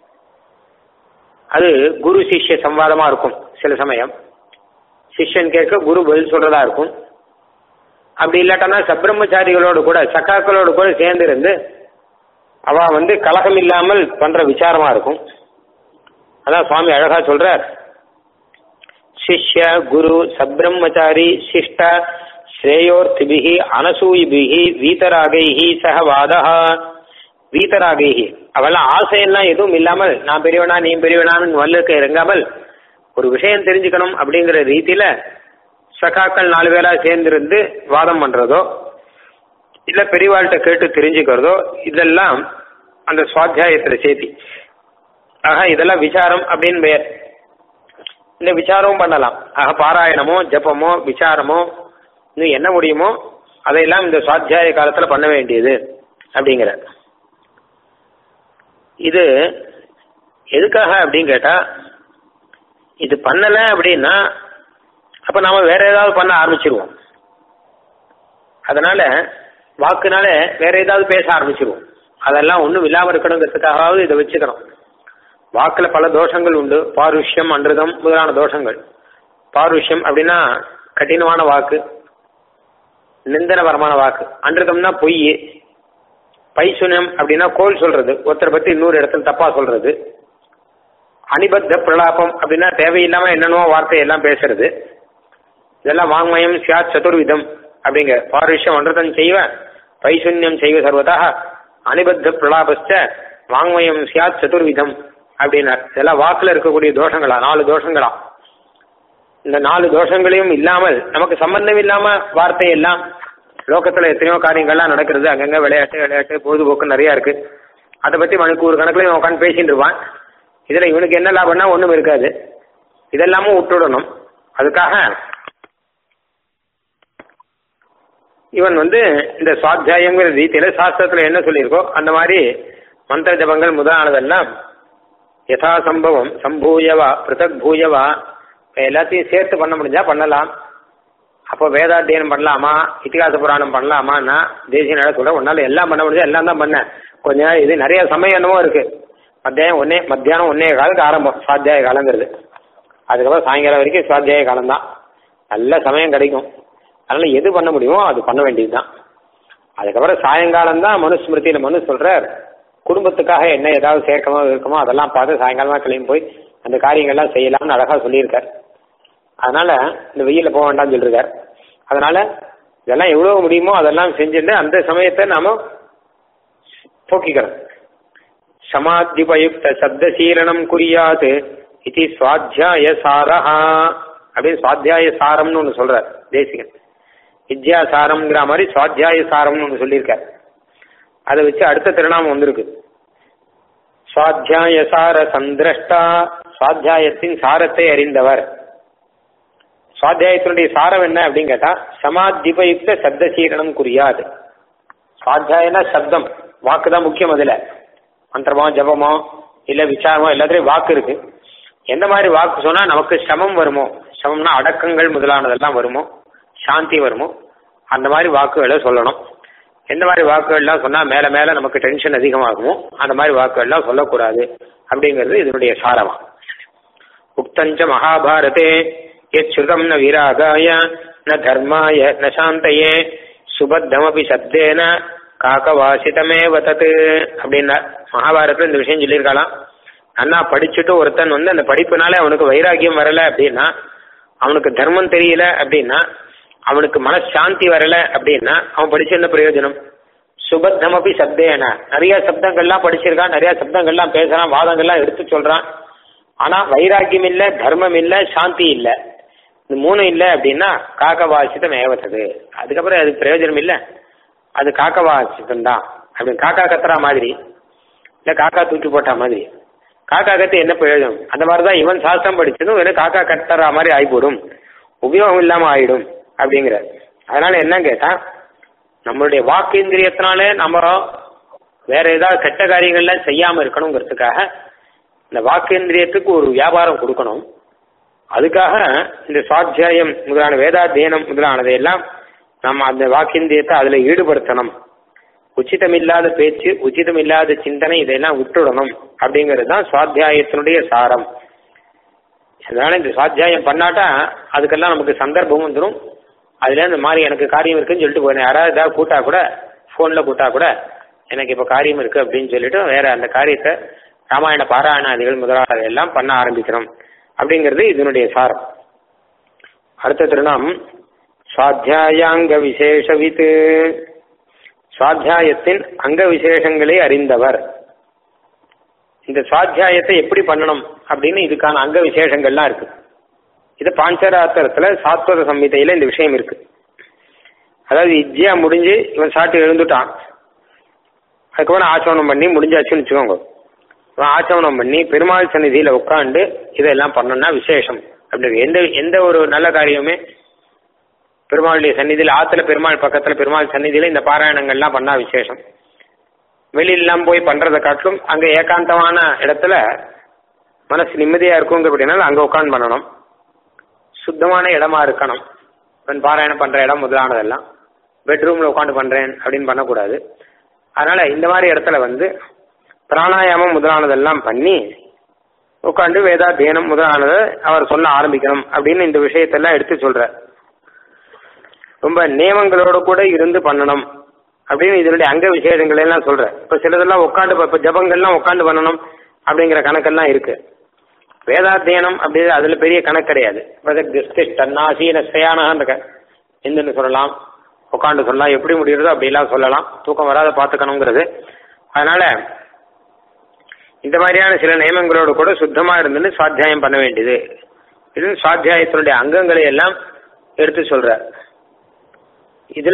அது குரு சிஷ்ய சம்வாதமா இருக்கும் சில சமயம் சிஷ்யன் கேட்க குரு பதில் சொல்றதா இருக்கும் அப்படி இல்லாட்டனா சப்ரம்மச்சாரிகளோடு கூட சக்காக்களோடு கூட சேர்ந்து இருந்து அவ வந்து கலகம் இல்லாமல் பண்ற விசாரமா இருக்கும் அதான் சுவாமி அழகா சொல்றார் சிஷ்ய குரு சப்ரம்மச்சாரி சிஷ்ட ஸ்ரேயோர்த்திபிகி அனசூயிபிகி வீதராகைஹி சக வாதா வீதராகைஹி அவெல்லாம் ஆசையெல்லாம் எதுவும் இல்லாமல் நான் பெரியவனா நீ பெரியவனான்னு வல்லுக்க இறங்காமல் ஒரு விஷயம் தெரிஞ்சுக்கணும் அப்படிங்கிற ரீதியில சகாக்கள் நாலு பேரா சேர்ந்திருந்து வாதம் பண்றதோ இல்ல பெரியவாள்கிட்ட கேட்டு தெரிஞ்சுக்கிறதோ இதெல்லாம் அந்த சுவாத்தியாயத்துல சேர்த்தி ஆக இதெல்லாம் விசாரம் அப்படின்னு பெயர் இந்த விசாரமும் பண்ணலாம் ஆக பாராயணமோ ஜபமோ விசாரமோ இன்னும் என்ன முடியுமோ அதையெல்லாம் இந்த சுவாத்தியாய காலத்துல பண்ண வேண்டியது அப்படிங்கிற இது எதுக்காக அப்படின்னு கேட்டா இது பண்ணல அப்படின்னா அப்ப நாம வேற ஏதாவது பண்ண ஆரம்பிச்சிருவோம் அதனால வாக்குனால வேற ஏதாவது பேச ஆரம்பிச்சிருவோம் அதெல்லாம் ஒன்றும் இல்லாம இருக்கணுங்கிறதுக்காகவாவது இதை வச்சுக்கிறோம் வாக்குல பல தோஷங்கள் உண்டு பாருஷ்யம் அன்றுதம் முதலான தோஷங்கள் பாருஷ்யம் அப்படின்னா கடினமான வாக்கு நிந்தனபரமான வாக்கு அன்றுதம்னா பொய் பைசுனம் அப்படின்னா கோல் சொல்றது ஒருத்தரை பத்தி இன்னொரு இடத்துல தப்பா சொல்றது அனிபத்த பிரலாபம் அப்படின்னா தேவையில்லாம என்னென்னவோ வார்த்தையெல்லாம் பேசுறது இதெல்லாம் வாங்மயம் சியாத் சதுர்விதம் அப்படிங்க பாருஷ்யம் அன்றதம் செய்வ பைசுன்யம் செய்வ சர்வதாக அனிபத்த பிரலாபஸ்ட வாங்மயம் சியாத் சதுர்விதம் அப்படின்னார் இதெல்லாம் வாக்குல இருக்கக்கூடிய தோஷங்களா நாலு தோஷங்களா இந்த நாலு தோஷங்களையும் இல்லாமல் நமக்கு சம்பந்தம் இல்லாம வார்த்தை எல்லாம் லோகத்துல எத்தனையோ காரியங்கள்லாம் நடக்கிறது அங்கங்க விளையாட்டு விளையாட்டு பொழுதுபோக்கு நிறைய இருக்கு அதை பத்தி மணிக்கூர் கணக்குல உட்காந்து பேசிட்டு இருப்பான் இதுல இவனுக்கு என்ன லாபம்னா ஒண்ணும் இருக்காது இதெல்லாமும் விட்டுடணும் அதுக்காக இவன் வந்து இந்த சுவாத்தியாயங்கிற ரீதியில சாஸ்திரத்துல என்ன சொல்லியிருக்கோ அந்த மாதிரி மந்திர ஜபங்கள் முதலானதெல்லாம் யதா சம்பவம் சம்பூயவா பிருத்தக் பூயவா எல்லாத்தையும் சேர்த்து பண்ண முடிஞ்சா பண்ணலாம் அப்ப அப்போ வேதாத்தியனம் பண்ணலாமா இத்திகாச புராணம் பண்ணலாமான்னா தேசிய நட சொல்ற உன்னால எல்லாம் பண்ண முடியாது எல்லாம் தான் பண்ணேன் கொஞ்ச நேரம் இது நிறைய சமயம் என்னமோ இருக்கு மத்தியானம் ஒன்னே மத்தியானம் ஒன்னே காலுக்கு ஆரம்பம் சுவாத்தியாய காலங்கிறது அதுக்கப்புறம் சாயங்காலம் வரைக்கும் சுவாத்தியாய காலம் தான் நல்ல சமயம் கிடைக்கும் அதனால எது பண்ண முடியுமோ அது பண்ண வேண்டியது தான் அதுக்கப்புறம் சாயங்காலம் தான் மனுஸ்மிருதியில மனு சொல்றார் குடும்பத்துக்காக என்ன ஏதாவது சேர்க்கமோ இருக்கமோ அதெல்லாம் பார்த்து சாயங்காலமா கிளம்பி போய் அந்த காரியங்கள்லாம் செய்யலாம்னு அழகா சொல்லியிருக்கார் அதனால இந்த வெயில போக வேண்டாம்னு சொல்லிருக்கார் அதனால இதெல்லாம் எவ்வளவு முடியுமோ அதெல்லாம் செஞ்சுட்டு அந்த சமயத்தை நாம போக்கிக்கிறோம் சமாத்யுபயுக்த சப்தசீலனம் குறியாது இது சுவாத்தியாய சாரஹா அப்படின்னு சுவாத்தியாய சாரம்னு ஒன்று சொல்றார் தேசிகன் வித்யாசாரம்ங்கிற மாதிரி சுவாத்தியாய சாரம்னு ஒன்று சொல்லியிருக்கார் அதை வச்சு அடுத்த திருநாமம் வந்திருக்கு சுவாத்தியாய சார சந்திரஷ்டா சுவாத்தியாயத்தின் சாரத்தை அறிந்தவர் சுவாத்தியாயத்தினுடைய சாரம் என்ன அப்படின்னு கேட்டா சமாதிபயுக்த சப்தசீரணம் குறியாது சுவாத்தியாயனா சப்தம் வாக்கு தான் முக்கியம் அதுல மந்திரமோ ஜபமோ இல்ல விசாரமோ எல்லாத்துலயும் வாக்கு இருக்கு எந்த மாதிரி வாக்கு சொன்னா நமக்கு சமம் வருமோ சமம்னா அடக்கங்கள் முதலானதெல்லாம் வருமோ சாந்தி வருமோ அந்த மாதிரி வாக்குகளை சொல்லணும் எந்த மாதிரி வாக்குகள்லாம் சொன்னா மேல மேல நமக்கு டென்ஷன் அதிகமாகுமோ அந்த மாதிரி வாக்குகள்லாம் சொல்லக்கூடாது அப்படிங்கிறது இதனுடைய சாரமா உக்தஞ்ச மகாபாரதே எச்சுதம் ந விராகாய ந தர்மாய ந சாந்தையே சுபத்தமபி சப்தேன காக்கவாசிதமேவ தத்து அப்படின்னா மகாபாரதத்துல இந்த விஷயம் சொல்லியிருக்கலாம் நல்லா படிச்சுட்டு ஒருத்தன் வந்து அந்த படிப்புனால அவனுக்கு வைராக்கியம் வரல அப்படின்னா அவனுக்கு தர்மம் தெரியல அப்படின்னா அவனுக்கு மனசாந்தி வரல அப்படின்னா அவன் படிச்ச என்ன பிரயோஜனம் சுபத்தமபி சப்தேன நிறைய சப்தங்கள்லாம் படிச்சிருக்கான் நிறைய சப்தங்கள்லாம் பேசுறான் வாதங்கள்லாம் எடுத்து சொல்றான் ஆனா வைராக்கியம் இல்ல தர்மம் இல்ல சாந்தி இல்ல இந்த மூணு இல்ல அப்படின்னா காக்கவாசித்தம் ஏவத்தது அதுக்கப்புறம் அது பிரயோஜனம் இல்ல அது காக்கவாசித்தம் தான் அப்படின்னு காக்கா கத்துறா மாதிரி இல்ல காக்கா தூக்கி போட்ட மாதிரி காக்கா கத்து என்ன பிரயோஜனம் அந்த மாதிரி தான் இவன் சாஸ்திரம் படிச்சதும் வெறும் காக்கா கத்துறா மாதிரி ஆகிப்போடும் உபயோகம் இல்லாம ஆயிடும் அப்படிங்கிற அதனால என்ன கேட்டா நம்மளுடைய வாக்கேந்திரியத்தினாலே நம்ம வேற ஏதாவது கெட்ட காரியங்கள்லாம் செய்யாம இருக்கணுங்கிறதுக்காக இந்த வாக்கேந்திரியத்துக்கு ஒரு வியாபாரம் கொடுக்கணும் அதுக்காக இந்த சுவாத்தியாயம் முதலான வேதாத்தியனம் முதலானதையெல்லாம் நம்ம அந்த வாக்கேந்திரியத்தை அதுல ஈடுபடுத்தணும் உச்சிதமில்லாத பேச்சு உச்சிதமில்லாத சிந்தனை இதெல்லாம் விட்டுடணும் அப்படிங்கிறது தான் சுவாத்தியாயத்தினுடைய சாரம் அதனால இந்த சுவாத்தியாயம் பண்ணாட்டா அதுக்கெல்லாம் நமக்கு சந்தர்ப்பம் வந்துடும் அதுல இந்த மாதிரி எனக்கு காரியம் இருக்குன்னு சொல்லிட்டு போனேன் யாராவது ஏதாவது கூட்டா கூட ஃபோனில் கூட்டா கூட எனக்கு இப்போ காரியம் இருக்கு அப்படின்னு சொல்லிட்டு வேற அந்த காரியத்தை ராமாயண பாராயணாதிகள் முதலாளர்கள் எல்லாம் பண்ண ஆரம்பிக்கணும் அப்படிங்கிறது இதனுடைய சாரம் அடுத்த திருநாம் சுவாத்தியாயாங்க விசேஷவித்து சுவாத்தியாயத்தின் அங்க விசேஷங்களை அறிந்தவர் இந்த சுவாத்தியாயத்தை எப்படி பண்ணணும் அப்படின்னு இதுக்கான அங்க விசேஷங்கள்லாம் இருக்கு இது பாஞ்சராத்திரத்துல சாத்வத சம்ஹிதையில இந்த விஷயம் இருக்கு அதாவது இஜ்ஜியா முடிஞ்சு இவன் சாட்டு எழுந்துட்டான் அதுக்கப்புறம் ஆச்சவனம் பண்ணி முடிஞ்சாச்சுன்னு வச்சுக்கோங்க இவன் ஆச்சவனம் பண்ணி பெருமாள் சந்நிதியில உட்காந்து இதெல்லாம் பண்ணோம்னா விசேஷம் அப்படி எந்த எந்த ஒரு நல்ல காரியமே பெருமாளுடைய சந்நிதியில் ஆத்துல பெருமாள் பக்கத்துல பெருமாள் சந்நிதியில இந்த பாராயணங்கள்லாம் பண்ணா விசேஷம் வெளியிலாம் போய் பண்றதை காட்டிலும் அங்க ஏகாந்தமான இடத்துல மனசு நிம்மதியா இருக்குங்க அப்படின்னால அங்க உட்காந்து பண்ணணும் சுத்தமான இடமா இருக்கணும் பெண் பாராயணம் பண்ற இடம் முதலானதெல்லாம் பெட்ரூம்ல உட்காந்து பண்றேன் அப்படின்னு பண்ணக்கூடாது அதனால இந்த மாதிரி இடத்துல வந்து பிராணாயாமம் முதலானதெல்லாம் பண்ணி உட்காந்து வேதாத்தியனம் முதலானதை அவர் சொல்ல ஆரம்பிக்கணும் அப்படின்னு இந்த விஷயத்தெல்லாம் எடுத்து சொல்ற ரொம்ப நியமங்களோட கூட இருந்து பண்ணணும் அப்படின்னு இதனுடைய அங்க விசேஷங்கள் எல்லாம் சொல்ற இப்ப சிலதெல்லாம் உட்காந்து இப்ப ஜபங்கள்லாம் உட்காந்து பண்ணணும் அப்படிங்கிற கணக்கெல்லாம் இருக்கு வேதாத்தியனம் அப்படி அதுல பெரிய கணக்கு கிடையாது தன்னாசீன ஸ்ரயானக எந்தன்னு சொல்லலாம் உட்காந்து சொல்லலாம் எப்படி முடியுறதோ அப்படிலாம் சொல்லலாம் தூக்கம் வராத பார்த்துக்கணுங்கிறது அதனால இந்த மாதிரியான சில நியமங்களோடு கூட சுத்தமா இருந்துன்னு சுவாத்தியாயம் பண்ண வேண்டியது இது சுவாத்தியாயத்தினுடைய அங்கங்களை எல்லாம் எடுத்து சொல்ற இதுல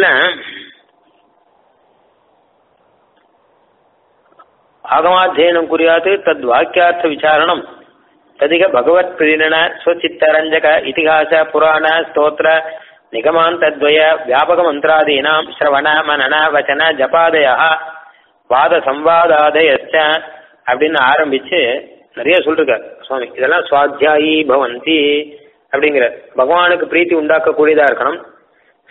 ஆகமாத்தியனம் குறியாது தத் வாக்கியார்த்த விசாரணம் ததிக பகவத் பிரிணன ஸ்வச்சித்தரஞ்சக இதிகாச புராண ஸ்தோத்திர நிகமாந்தத்வய வியாபக மந்திராதீனாம் ஸ்ரவண மனன வச்சன ஜபாதய வாத சம்வாதாதயச்ச அப்படின்னு ஆரம்பிச்சு நிறைய சொல்லிருக்கார் சுவாமி இதெல்லாம் சுவாத்தியாயி பவந்தி அப்படிங்கிற பகவானுக்கு பிரீத்தி உண்டாக்கக்கூடியதா இருக்கணும்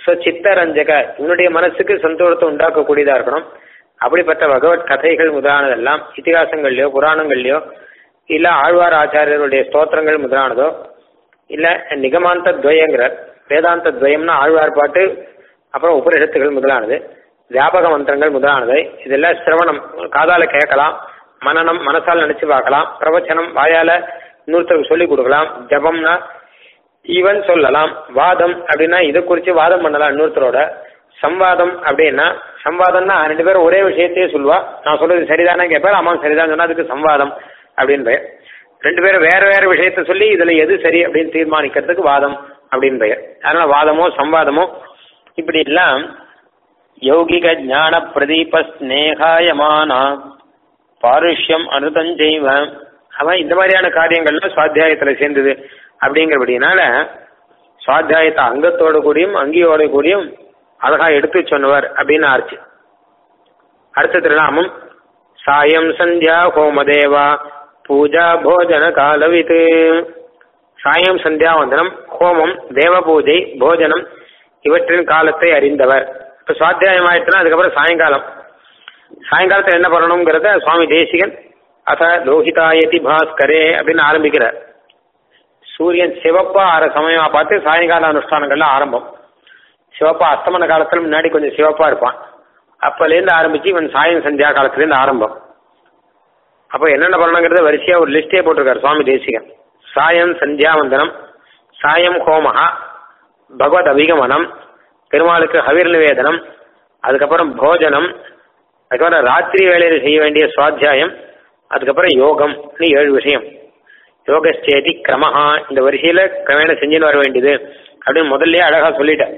சித்தரஞ்சக இவனுடைய மனசுக்கு சந்தோஷத்தை உண்டாக்கக்கூடியதா இருக்கணும் அப்படிப்பட்ட பகவத் கதைகள் முதலானதெல்லாம் இதிகாசங்கள்லயோ புராணங்கள்லயோ இல்ல ஆழ்வார் ஆச்சாரியருடைய ஸ்தோத்திரங்கள் முதலானதோ இல்ல நிகமாந்த துவயங்கிறார் வேதாந்த துவயம்னா ஆழ்வார் பாட்டு அப்புறம் உபனிஷத்துகள் முதலானது வியாபக மந்திரங்கள் முதலானது இதெல்லாம் சிரவணம் காதால கேட்கலாம் மனநம் மனசால் நினைச்சு பார்க்கலாம் பிரவச்சனம் வாயால இன்னொருத்தருக்கு சொல்லிக் கொடுக்கலாம் ஜபம்னா ஈவன் சொல்லலாம் வாதம் அப்படின்னா இதை குறித்து வாதம் பண்ணலாம் இன்னொருத்தரோட சம்வாதம் அப்படின்னா சம்வாதம்னா ரெண்டு பேரும் ஒரே விஷயத்தையே சொல்லுவா நான் சொல்றது சரிதானே கேட்பார் ஆமாம் சரிதான் சொன்னா அதுக்கு சம்வாதம் அப்படின்னு பெயர் ரெண்டு பேரும் வேற வேற விஷயத்த சொல்லி இதுல எது சரி அப்படின்னு தீர்மானிக்கிறதுக்கு வாதம் அப்படின்னு பெயர் அதனால வாதமோ சம்வாதமோ இப்படி எல்லாம் யௌகிக ஞான பிரதீப ஸ்னேகாயமானா பாருஷ்யம் அனுதஞ்செய்வ அவன் இந்த மாதிரியான காரியங்கள்லாம் சுவாத்தியாயத்துல சேர்ந்தது அப்படிங்கிறபடினால சுவாத்தியாயத்தை அங்கத்தோட கூடியும் அங்கியோட கூடியும் அழகா எடுத்து சொன்னவர் அப்படின்னு ஆச்சு அடுத்த திருநாமம் சாயம் சந்தியா ஹோமதேவா பூஜா போஜன காலவித் சாயம் சந்தியாவந்தனம் ஹோமம் தேவ பூஜை போஜனம் இவற்றின் காலத்தை அறிந்தவர் இப்ப சுவாத்தியாயம் ஆயிடுச்சுன்னா அதுக்கப்புறம் சாயங்காலம் சாயங்காலத்தில் என்ன பண்ணணுங்கிறத சுவாமி தேசிகன் அத லோகிதாயதி பாஸ்கரே அப்படின்னு ஆரம்பிக்கிறார் சூரியன் சிவப்பா ஆற சமயமா பார்த்து சாயங்கால அனுஷ்டானங்கள்ல ஆரம்பம் சிவப்பா அஸ்தமன காலத்துல முன்னாடி கொஞ்சம் சிவப்பா இருப்பான் அப்பலேருந்து ஆரம்பிச்சு இவன் சாயம் சந்தியா காலத்துலேருந்து ஆரம்பம் அப்போ என்னென்ன பண்ணணுங்கிறத வரிசையா ஒரு லிஸ்டே போட்டிருக்காரு சுவாமி தேசிகன் சாயம் சந்தியாவந்தனம் சாயம் ஹோமஹா பகவத் அபிகமனம் பெருமாளுக்கு ஹவிர் நிவேதனம் அதுக்கப்புறம் போஜனம் அதுக்கப்புறம் ராத்திரி வேளையில் செய்ய வேண்டிய சுவாத்தியாயம் அதுக்கப்புறம் யோகம் ஏழு விஷயம் யோகஸ்டேதி கிரமஹா இந்த வரிசையில கிரமேண செஞ்சுன்னு வர வேண்டியது அப்படின்னு முதல்லயே அழகா சொல்லிட்டேன்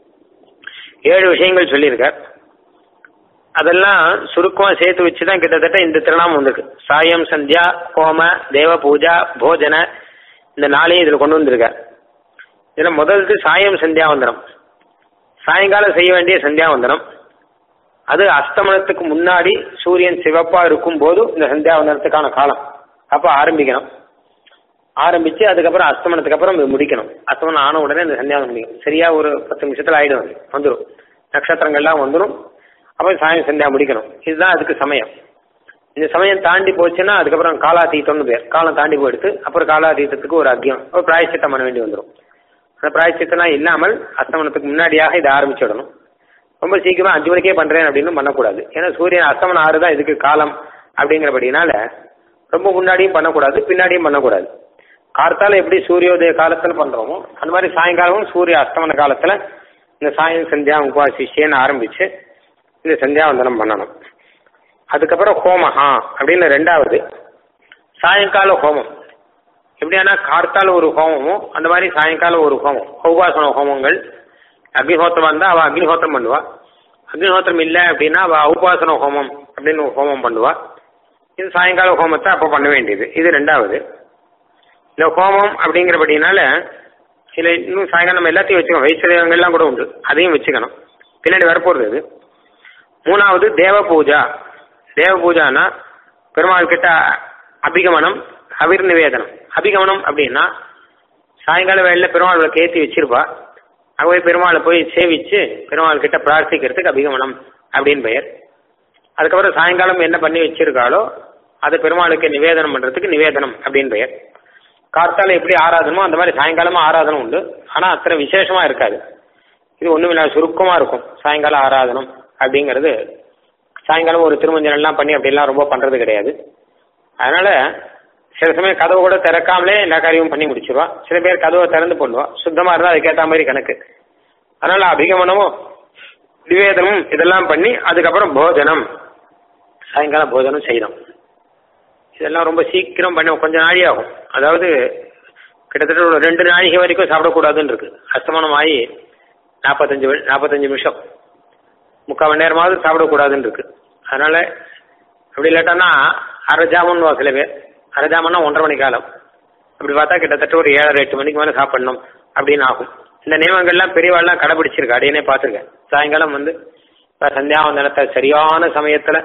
ஏழு விஷயங்கள் சொல்லியிருக்கார் அதெல்லாம் சுருக்கமா சேர்த்து வச்சு தான் கிட்டத்தட்ட இந்த திருநாமம் வந்திருக்கு சாயம் சந்தியா ஹோம தேவ பூஜா போஜன இந்த நாளையும் இதில் கொண்டு வந்திருக்கார் இதில் முதல்து சாயம் சந்தியாவந்தனம் சாயங்காலம் செய்ய வேண்டிய சந்தியாவந்தனம் அது அஸ்தமனத்துக்கு முன்னாடி சூரியன் சிவப்பா இருக்கும் போது இந்த சந்தியாவந்தனத்துக்கான காலம் அப்போ ஆரம்பிக்கணும் ஆரம்பிச்சு அதுக்கப்புறம் அஸ்தமனத்துக்கு அப்புறம் இது முடிக்கணும் அஸ்தமனம் ஆன உடனே இந்த சந்தியாவந்தனம் முடியும் சரியா ஒரு பத்து நிமிஷத்துல ஆயிடும் அது வந்துடும் நட்சத்திரங்கள்லாம் வந்துடும் அப்புறம் சாயம் சந்தியா முடிக்கணும் இதுதான் அதுக்கு சமயம் இந்த சமயம் தாண்டி போச்சுன்னா அதுக்கப்புறம் காலாதீத்தம்னு பேர் காலம் தாண்டி போயிடுத்து அப்புறம் காலாதீத்தத்துக்கு ஒரு அத்தியம் ஒரு பிராயச்சித்தம் பண்ண வேண்டி வந்துடும் அந்த பிராயச்சித்தம்லாம் இல்லாமல் அஸ்தமனத்துக்கு முன்னாடியாக இதை ஆரம்பிச்சிடணும் ரொம்ப சீக்கிரமா அஞ்சு மணிக்கே பண்றேன் அப்படின்னு பண்ணக்கூடாது ஏன்னா சூரியன் அஸ்தமனம் ஆறு தான் இதுக்கு காலம் அப்படிங்கிறபடினால ரொம்ப முன்னாடியும் பண்ணக்கூடாது பின்னாடியும் பண்ணக்கூடாது கார்த்தால எப்படி சூரியோதய காலத்துல பண்றோமோ அந்த மாதிரி சாயங்காலமும் சூரிய அஸ்தமன காலத்துல இந்த சாயம் சந்தியா உபாசிஷேன்னு ஆரம்பிச்சு இந்த சந்தியாவந்தனம் பண்ணணும் அதுக்கப்புறம் ஹோமஹா அப்படின்னு ரெண்டாவது சாயங்கால ஹோமம் எப்படியானா கார்த்தால ஒரு ஹோமமும் அந்த மாதிரி சாயங்காலம் ஒரு ஹோமம் உபாசன ஹோமங்கள் அக்னிஹோத்திரம் வந்தா அவள் அக்னிஹோத்திரம் பண்ணுவா அக்னிஹோத்திரம் இல்லை அப்படின்னா அவள் உபாசன ஹோமம் அப்படின்னு ஒரு ஹோமம் பண்ணுவா இது சாயங்கால ஹோமத்தை அப்போ பண்ண வேண்டியது இது ரெண்டாவது இந்த ஹோமம் அப்படிங்கிறபடினால சில இன்னும் சாயங்காலம் நம்ம எல்லாத்தையும் வச்சுக்கணும் வைத்தியங்கள்லாம் கூட உண்டு அதையும் வச்சுக்கணும் பின்னாடி வரப்போகிறது அது மூணாவது தேவ பூஜா தேவ பூஜானா பெருமாள் கிட்ட அபிகமனம் அவிர் நிவேதனம் அபிகமனம் அப்படின்னா சாயங்கால வேலையில் பெருமாள் ஏற்றி வச்சிருப்பா அங்கே போய் பெருமாளை போய் சேவிச்சு பெருமாள் கிட்ட பிரார்த்திக்கிறதுக்கு அபிகமனம் அப்படின்னு பெயர் அதுக்கப்புறம் சாயங்காலம் என்ன பண்ணி வச்சிருக்காளோ அதை பெருமாளுக்கு நிவேதனம் பண்ணுறதுக்கு நிவேதனம் அப்படின்னு பெயர் கார்த்தால எப்படி ஆராதனமோ அந்த மாதிரி சாயங்காலமும் ஆராதனம் உண்டு ஆனால் அத்தனை விசேஷமாக இருக்காது இது ஒன்றும் இல்லாத சுருக்கமாக இருக்கும் சாயங்கால ஆராதனம் அப்படிங்கிறது சாயங்காலம் ஒரு திருமஞ்சனம்லாம் பண்ணி அப்படிலாம் ரொம்ப பண்ணுறது கிடையாது அதனால சில சமயம் கதவை கூட திறக்காமலே எல்லா காரியமும் பண்ணி முடிச்சிருவா சில பேர் கதவை திறந்து பண்ணுவா சுத்தமாக இருந்தால் அதுக்கேற்ற மாதிரி கணக்கு அதனால அபிகமனமும் நிவேதனமும் இதெல்லாம் பண்ணி அதுக்கப்புறம் போஜனம் சாயங்காலம் போஜனம் செய்யணும் இதெல்லாம் ரொம்ப சீக்கிரம் பண்ண கொஞ்சம் நாழி ஆகும் அதாவது கிட்டத்தட்ட ஒரு ரெண்டு நாழிகை வரைக்கும் சாப்பிடக்கூடாதுன்னு இருக்கு அஸ்தமனம் ஆகி நாற்பத்தஞ்சு நாற்பத்தஞ்சு நிமிஷம் முக்கால் மணி நேரமாவது சாப்பிடக்கூடாதுன்னு இருக்கு அதனால அப்படி இல்லாட்டானா அரை ஜாமுன் சில பேர் அரை ஜாமுன்னா ஒன்றரை மணி காலம் அப்படி பார்த்தா கிட்டத்தட்ட ஒரு ஏழரை எட்டு மணிக்கு மேலே சாப்பிடணும் அப்படின்னு ஆகும் இந்த நியமங்கள்லாம் பெரியவாள்லாம் கடைபிடிச்சிருக்கா அடையனே பார்த்துருக்கேன் சாயங்காலம் வந்து சந்தியாவந்தனத்தை சரியான சமயத்தில்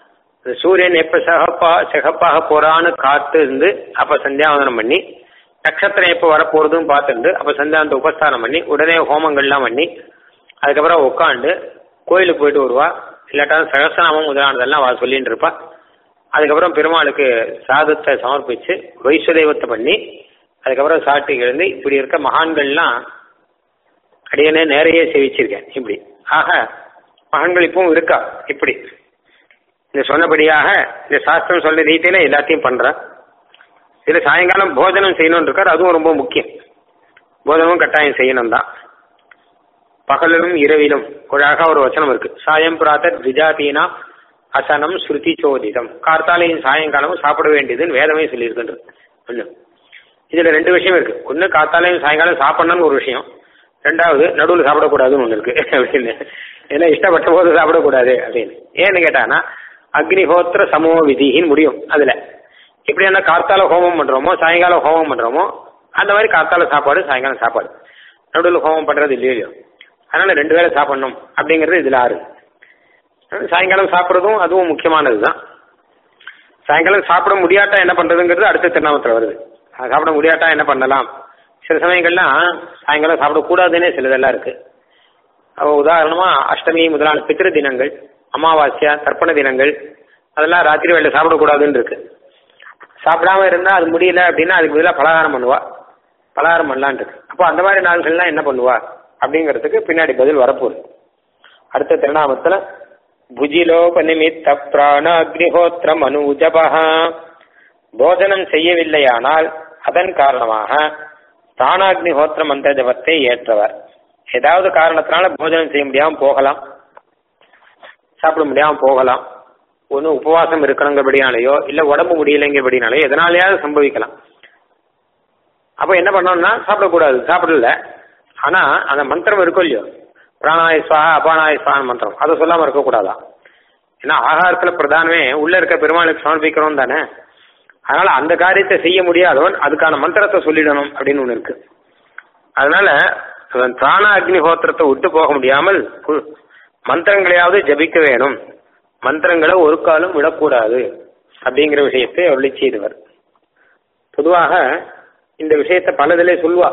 சூரியன் எப்ப சிகப்பா சிகப்பாக போறான்னு காத்து இருந்து அப்ப சந்தியாவந்தனம் பண்ணி நட்சத்திரம் எப்போ வரப்போறதுன்னு பார்த்துட்டு அப்ப சந்தியாவந்த உபஸ்தானம் பண்ணி உடனே ஹோமங்கள்லாம் பண்ணி அதுக்கப்புறம் உட்காந்து கோயிலுக்கு போயிட்டு வருவா இல்லாட்டா சகசநாமம் முதலானதெல்லாம் அவள் சொல்லிட்டு இருப்பா அதுக்கப்புறம் பெருமாளுக்கு சாதத்தை சமர்ப்பிச்சு வைஸ்வதெய்வத்தை பண்ணி அதுக்கப்புறம் சாட்டி எழுந்து இப்படி இருக்க மகான்கள்லாம் அடியனே நேரையே சேவிச்சிருக்கேன் இப்படி ஆக மகான்கள் இப்பவும் இருக்கா இப்படி இந்த சொன்னபடியாக இந்த சாஸ்திரம் சொல்ற ரீதியில எல்லாத்தையும் பண்றேன் இதுல சாயங்காலம் போஜனம் செய்யணும்னு இருக்கார் அதுவும் ரொம்ப முக்கியம் போஜனமும் கட்டாயம் செய்யணும் தான் பகலிலும் இரவிலும் ஒரு அழகா ஒரு வச்சனம் இருக்கு சாயம் பிராத்த திஜாதீனா அசனம் ஸ்ருதி சோதிதம் கார்த்தாலையும் சாயங்காலமும் சாப்பிட வேண்டியதுன்னு வேதமே சொல்லியிருக்குன்றது ஒண்ணு இதுல ரெண்டு விஷயம் இருக்கு ஒண்ணு காத்தாலையும் சாயங்காலம் சாப்பிடணும்னு ஒரு விஷயம் ரெண்டாவது நடுவில் சாப்பிடக்கூடாதுன்னு ஒண்ணு இருக்கு அப்படின்னு ஏன்னா இஷ்டப்பட்ட போது சாப்பிடக்கூடாது அப்படின்னு ஏன்னு கேட்டானா அக்னிஹோத்திர சமூக விதின்னு முடியும் அதுல எப்படி என்ன கார்த்தால ஹோமம் பண்றோமோ சாயங்காலம் ஹோமம் பண்றோமோ அந்த மாதிரி கார்த்தால சாப்பாடு சாயங்காலம் சாப்பாடு நடுவில் ஹோமம் பண்றது இல்லையோ அதனால ரெண்டு வேளை சாப்பிடணும் அப்படிங்கிறது இதுல ஆறு சாயங்காலம் சாப்பிட்றதும் அதுவும் முக்கியமானது தான் சாயங்காலம் சாப்பிட முடியாட்டா என்ன பண்றதுங்கிறது அடுத்த திருநாமத்தில் வருது சாப்பிட முடியாட்டா என்ன பண்ணலாம் சில சமயங்கள்லாம் சாயங்காலம் சாப்பிடக்கூடாதுன்னே சிலதெல்லாம் இருக்கு அப்போ உதாரணமா அஷ்டமி முதலான பித்திரு தினங்கள் அமாவாஸ்யா தர்ப்பண தினங்கள் அதெல்லாம் ராத்திரி வேலை சாப்பிடக்கூடாதுன்னு இருக்கு சாப்பிடாம இருந்தா அது முடியல அப்படின்னா அதுக்கு பதிலாக பலகாரம் பண்ணுவா பலகாரம் பண்ணலான் இருக்கு அப்போ அந்த மாதிரி நாள்கள்லாம் என்ன பண்ணுவா அப்படிங்கிறதுக்கு பின்னாடி பதில் வரப்போகுது அடுத்த திருநாமத்துல புஜிலோபநிமித்த பிராண அக்னிஹோத்திரம் அனுஜபா போஜனம் செய்யவில்லையானால் அதன் காரணமாக பிராணாக்னிஹோத்திர மந்திர ஜபத்தை ஏற்றவர் ஏதாவது காரணத்தினால போஜனம் செய்ய முடியாம போகலாம் சாப்பிட முடியாம போகலாம் ஒன்று உபவாசம் இருக்கணுங்கிறபடினாலேயோ இல்லை உடம்பு முடியலைங்கிறபடினாலேயோ எதனாலேயாவது சம்பவிக்கலாம் அப்போ என்ன பண்ணோம்னா சாப்பிடக்கூடாது சாப்பிடல ஆனா அந்த மந்திரம் இருக்கும் இல்லையோ பிராணாய சுவாகா அபானாய சுவான மந்திரம் அதை சொல்லாம இருக்கக்கூடாதா ஏன்னா ஆகாரத்துல பிரதானமே உள்ள இருக்க பெருமாளுக்கு சமர்ப்பிக்கிறோம் தானே அதனால அந்த காரியத்தை செய்ய முடியாதவன் அதுக்கான மந்திரத்தை சொல்லிடணும் அப்படின்னு ஒண்ணு இருக்கு அதனால அவன் பிராண அக்னிஹோத்திரத்தை விட்டு போக முடியாமல் கு- மந்திரங்களையாவது ஜபிக்க வேணும் மந்திரங்களை ஒரு காலம் விடக்கூடாது அப்படிங்கிற விஷயத்தை அருளி செய்தவர் பொதுவாக இந்த விஷயத்தை பலதிலே சொல்லுவா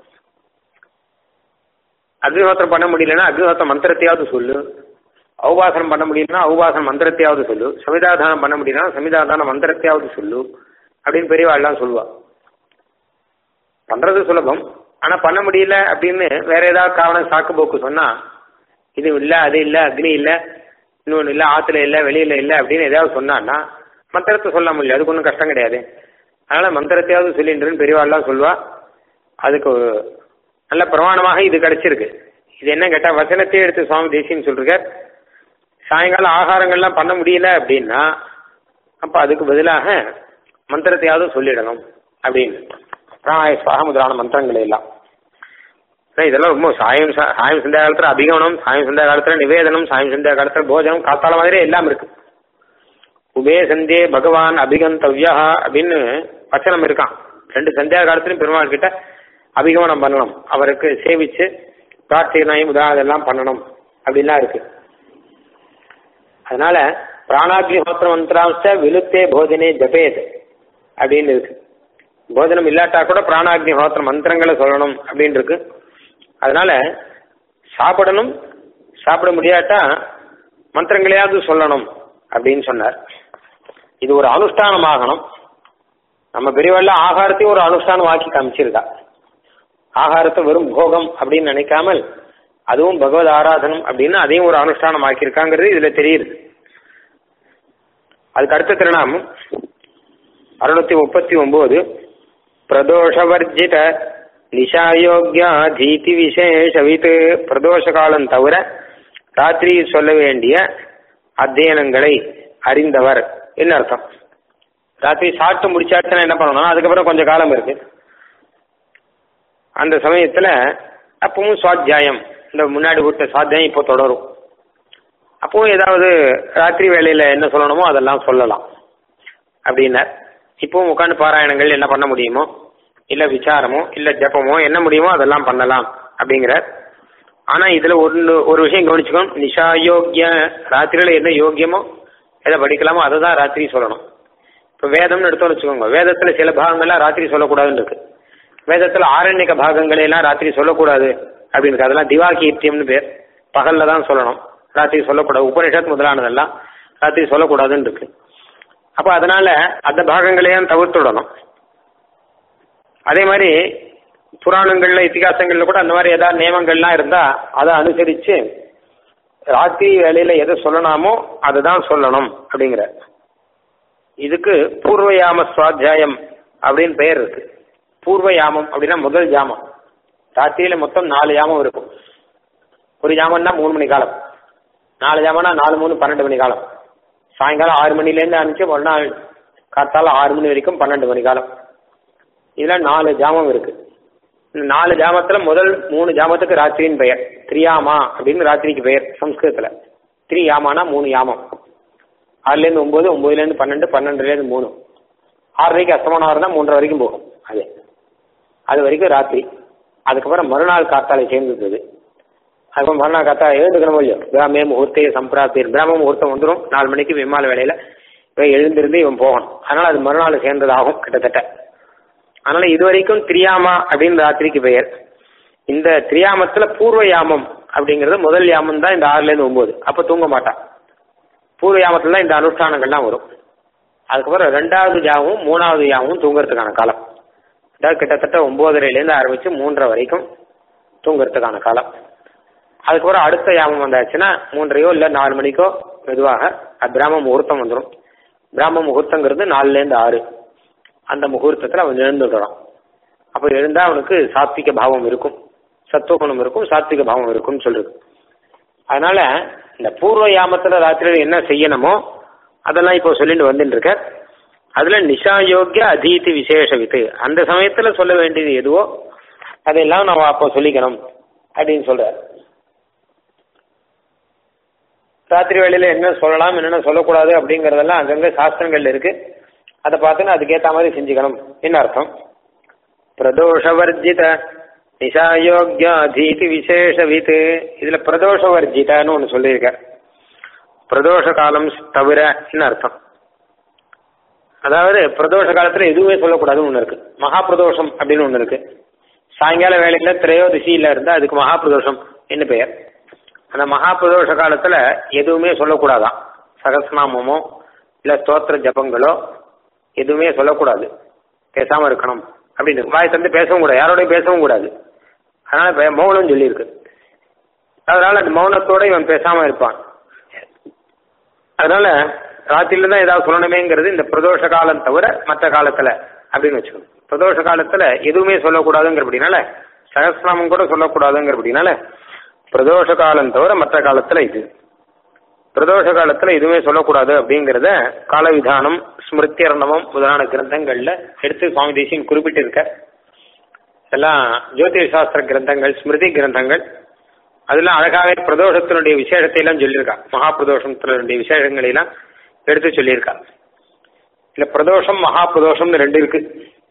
அக்னிஹோத்திரம் பண்ண முடியலன்னா அக்னிஹோத்திர மந்திரத்தையாவது சொல்லு அவுபாசனம் பண்ண முடியலன்னா அவுபாசன மந்திரத்தையாவது சொல்லு சமிதாதானம் பண்ண முடியலன்னா சமிதாதான மந்திரத்தையாவது சொல்லு அப்படின்னு பெரியவாள்லாம் சொல்லுவா பண்றது சுலபம் ஆனா பண்ண முடியல அப்படின்னு வேற ஏதாவது காரணம் சாக்கு போக்கு சொன்னா இது இல்ல அது இல்ல அக்னி இல்ல இன்னொன்னு இல்ல ஆத்துல இல்ல வெளியில இல்ல அப்படின்னு ஏதாவது சொன்னான்னா மந்திரத்தை சொல்ல முடியல அதுக்கு ஒன்றும் கஷ்டம் கிடையாது அதனால மந்திரத்தையாவது சொல்லின்றன்னு பெரியவாள்லாம் சொல்லுவா அதுக்கு நல்ல பிரமாணமாக இது கிடைச்சிருக்கு இது என்ன கேட்டா வசனத்தையே எடுத்து சுவாமி தேசியன்னு சொல்றார் சாயங்காலம் ஆகாரங்கள்லாம் பண்ண முடியல அப்படின்னா அப்ப அதுக்கு பதிலாக மந்திரத்தையாவது சொல்லிடணும் அப்படின்னு பிராணாய சுவாக முதலான மந்திரங்கள் எல்லாம் ஆனா இதெல்லாம் ரொம்ப சாயம் சா- சாயம் சந்தியா காலத்துல அபிகமனம் சாயம் சந்தியா காலத்துல நிவேதனம் சாயம் சந்தியா காலத்துல போஜனம் காத்தால மாதிரி எல்லாம் இருக்கு உபே சந்தே பகவான் அபிகந்தவ்யா அப்படின்னு வச்சனம் இருக்கான் ரெண்டு சந்தியா காலத்திலும் பெருமாள் கிட்ட அபிகமனம் பண்ணணும் அவருக்கு சேவிச்சு பிரார்த்தனை முதலானதெல்லாம் பண்ணணும் அப்படின்லாம் இருக்கு அதனால பிராணாக்னிஹோத்திர மந்திராம்ச விலுத்தே போஜனே ஜபேத் அப்படின்னு இருக்கு போஜனம் இல்லாட்டா கூட பிராணாக்னிஹோத்திர மந்திரங்களை சொல்லணும் அப்படின்னு இருக்கு அதனால சாப்பிடணும் சாப்பிட முடியாட்டா மந்திரங்களையாவது சொல்லணும் அப்படின்னு சொன்னார் இது ஒரு அனுஷ்டானம் ஆகணும் நம்ம பெரியவள்ள ஆகாரத்தையும் ஒரு அனுஷ்டானம் ஆக்கி காமிச்சிருக்கா ஆகாரத்தை வெறும் போகம் அப்படின்னு நினைக்காமல் அதுவும் பகவத் ஆராதனம் அப்படின்னு அதையும் ஒரு அனுஷ்டானம் ஆக்கியிருக்காங்கிறது இதுல தெரியுது அதுக்கு அடுத்த திருநாமம் அறுநூத்தி முப்பத்தி ஒன்பது பிரதோஷவர்ஜித நிஷாயோக்யா தீதி விசேஷவித் பிரதோஷ காலம் தவிர ராத்திரியில் சொல்ல வேண்டிய அத்தியனங்களை அறிந்தவர் என்ன அர்த்தம் ராத்திரி சாப்பிட்டு முடிச்சாச்சுன்னா என்ன பண்ணணும் அதுக்கப்புறம் கொஞ்சம் காலம் இருக்கு அந்த சமயத்துல அப்பவும் சுவாத்தியாயம் இந்த முன்னாடி விட்ட சுவாத்தியாயம் இப்போ தொடரும் அப்பவும் ஏதாவது ராத்திரி வேலையில என்ன சொல்லணுமோ அதெல்லாம் சொல்லலாம் அப்படின்னார் இப்பவும் உட்காந்து பாராயணங்கள் என்ன பண்ண முடியுமோ இல்ல விசாரமோ இல்ல ஜபமோ என்ன முடியுமோ அதெல்லாம் பண்ணலாம் அப்படிங்கிறார் ஆனா இதுல ஒன்று ஒரு விஷயம் கவனிச்சுக்கணும் நிஷா யோக்கிய ராத்திரியில என்ன யோக்கியமோ எதை படிக்கலாமோ அதை தான் ராத்திரி சொல்லணும் இப்போ வேதம்னு எடுத்தோம்னு வச்சுக்கோங்க வேதத்துல சில பாகங்கள்லாம் ராத்திரி சொல்லக்கூடாதுன்னு இருக்கு வேதத்துல ஆரண்யக பாகங்களை எல்லாம் ராத்திரி சொல்லக்கூடாது அப்படின்னு இருக்கு அதெல்லாம் திவாகீர்த்தியம்னு பேர் பகல்ல தான் சொல்லணும் ராத்திரி சொல்லக்கூடாது உபனிஷத் முதலானதெல்லாம் ராத்திரி சொல்லக்கூடாதுன்னு இருக்கு அப்ப அதனால அந்த பாகங்களையும் தவிர்த்துடணும் அதே மாதிரி புராணங்கள்ல இத்திகாசங்கள்ல கூட அந்த மாதிரி ஏதாவது நியமங்கள்லாம் இருந்தா அதை அனுசரிச்சு ராத்திரி வேலையில எதை சொல்லலாமோ அதுதான் சொல்லணும் அப்படிங்கிற இதுக்கு பூர்வயாம சுவாத்தியாயம் அப்படின்னு பெயர் இருக்கு பூர்வ யாமம் அப்படின்னா முதல் ஜாமம் ராத்திரியில மொத்தம் நாலு யாமம் இருக்கும் ஒரு ஜாமம்னா மூணு மணி காலம் நாலு ஜாமம்னா நாலு மூணு பன்னெண்டு மணி காலம் சாயங்காலம் ஆறு மணிலேருந்து ஆரம்பிச்சு மறுநாள் காத்தால ஆறு மணி வரைக்கும் பன்னெண்டு மணி காலம் இதுல நாலு ஜாமம் இருக்கு இந்த நாலு ஜாமத்துல முதல் மூணு ஜாமத்துக்கு ராத்திரின்னு பெயர் திரியாமா அப்படின்னு ராத்திரிக்கு பெயர் சம்ஸ்கிருதத்துல திரியாமானா மூணு யாமம் ஆறுலேருந்து ஒன்பது ஒன்பதுலேருந்து பன்னெண்டு பன்னெண்டுலேருந்து மூணு ஆறரைக்கு அஸ்தமானம் ஆறுனா மூன்றரை வரைக்கும் போகும் அது அது வரைக்கும் ராத்திரி அதுக்கப்புறம் மறுநாள் காத்தாலை சேர்ந்துருக்குது அதுக்கப்புறம் மறுநாள் காத்தா எழுந்துக்கணும் இல்லையோ பிராமே முகூர்த்தே சம்பிராப்தியர் பிராம முகூர்த்தம் வந்துடும் நாலு மணிக்கு விமான வேலையில இவன் எழுந்திருந்து இவன் போகணும் அதனால அது மறுநாள் சேர்ந்ததாகும் கிட்டத்தட்ட அதனால இது வரைக்கும் திரியாமா அப்படின்னு ராத்திரிக்கு பெயர் இந்த திரியாமத்துல பூர்வ யாமம் அப்படிங்கிறது முதல் யாமம் தான் இந்த ஆறுல இருந்து ஒன்பது அப்ப தூங்க மாட்டான் பூர்வ யாமத்துல தான் இந்த அனுஷ்டானங்கள்லாம் வரும் அதுக்கப்புறம் ரெண்டாவது யாவும் மூணாவது யாவும் தூங்குறதுக்கான காலம் அதாவது கிட்டத்தட்ட ஒன்பதரைலேருந்து ஆரம்பிச்சு மூன்றரை வரைக்கும் தூங்குறதுக்கான காலம் அதுக்கப்புறம் அடுத்த யாமம் வந்தாச்சுன்னா மூன்றையோ இல்லை நாலு மணிக்கோ மெதுவாக அது பிராம முகூர்த்தம் வந்துடும் பிராம முகூர்த்தங்கிறது நாலுலேருந்து ஆறு அந்த முகூர்த்தத்தில் அவன் எழுந்துடுறான் அப்போ எழுந்தா அவனுக்கு சாத்விக பாவம் இருக்கும் சத்துவகுணம் இருக்கும் சாத்விக பாவம் இருக்கும்னு சொல்றது அதனால இந்த பூர்வ யாமத்துல ராத்திரியில் என்ன செய்யணுமோ அதெல்லாம் இப்போ சொல்லிட்டு வந்துட்டு இருக்க அதுல நிஷா யோக்கிய அதீதி விசேஷ வித்து அந்த சமயத்துல சொல்ல வேண்டியது எதுவோ அதையெல்லாம் நம்ம அப்போ சொல்லிக்கணும் அப்படின்னு சொல்றார் ராத்திரி வேளையில என்ன சொல்லலாம் என்னென்ன சொல்லக்கூடாது அப்படிங்கறதெல்லாம் அங்கங்க சாஸ்திரங்கள்ல இருக்கு அதை பார்த்துன்னு அதுக்கேற்ற மாதிரி செஞ்சுக்கணும் என்ன அர்த்தம் பிரதோஷவர்ஜித நிஷாயோக்கிய அதீதி விசேஷ வித்து இதுல பிரதோஷவர்ஜிதன்னு ஒன்று சொல்லியிருக்க பிரதோஷ காலம் தவிர என்ன அர்த்தம் அதாவது பிரதோஷ காலத்துல எதுவுமே சொல்லக்கூடாதுன்னு ஒன்று இருக்கு மகா பிரதோஷம் அப்படின்னு ஒன்று இருக்கு சாயங்கால வேலையில திரையோதிசியில இருந்தா அதுக்கு மகா பிரதோஷம் என்ன பெயர் அந்த மகா பிரதோஷ காலத்துல எதுவுமே சொல்லக்கூடாதான் சகஸ்நாமமோ இல்ல ஸ்தோத்திர ஜபங்களோ எதுவுமே சொல்லக்கூடாது பேசாம இருக்கணும் அப்படின்னு வாய் தந்து பேசவும் கூடாது யாரோடய பேசவும் கூடாது அதனால பே- மௌனம் சொல்லியிருக்கு அதனால அந்த மௌனத்தோட இவன் பேசாம இருப்பான் அதனால ராத்திரில தான் ஏதாவது சொல்லணுமேங்கிறது இந்த பிரதோஷ காலம் தவிர மற்ற காலத்துல அப்படின்னு வச்சுக்கணும் பிரதோஷ காலத்துல எதுவுமே சொல்லக்கூடாதுங்கிறபடினால சகஸ்நாமம் கூட சொல்லக்கூடாதுங்கிறபடினால பிரதோஷ காலம் தவிர மற்ற காலத்துல இது பிரதோஷ காலத்துல எதுவுமே சொல்லக்கூடாது அப்படிங்கிறத காலவிதானம் ஸ்மிருத்தியர்ணவம் முதலான கிரந்தங்கள்ல எடுத்து சுவாமி தேசியன் குறிப்பிட்டிருக்க எல்லாம் ஜோதிஷ் சாஸ்திர கிரந்தங்கள் ஸ்மிருதி கிரந்தங்கள் அதெல்லாம் அழகாவே பிரதோஷத்தினுடைய விசேஷத்தை எல்லாம் சொல்லியிருக்கா மகா பிரதோஷத்தினுடைய விசேஷங்களை எல்லாம் எடுத்து சொல்லியிருக்கா இல்ல பிரதோஷம் மகா பிரதோஷம்னு ரெண்டு இருக்கு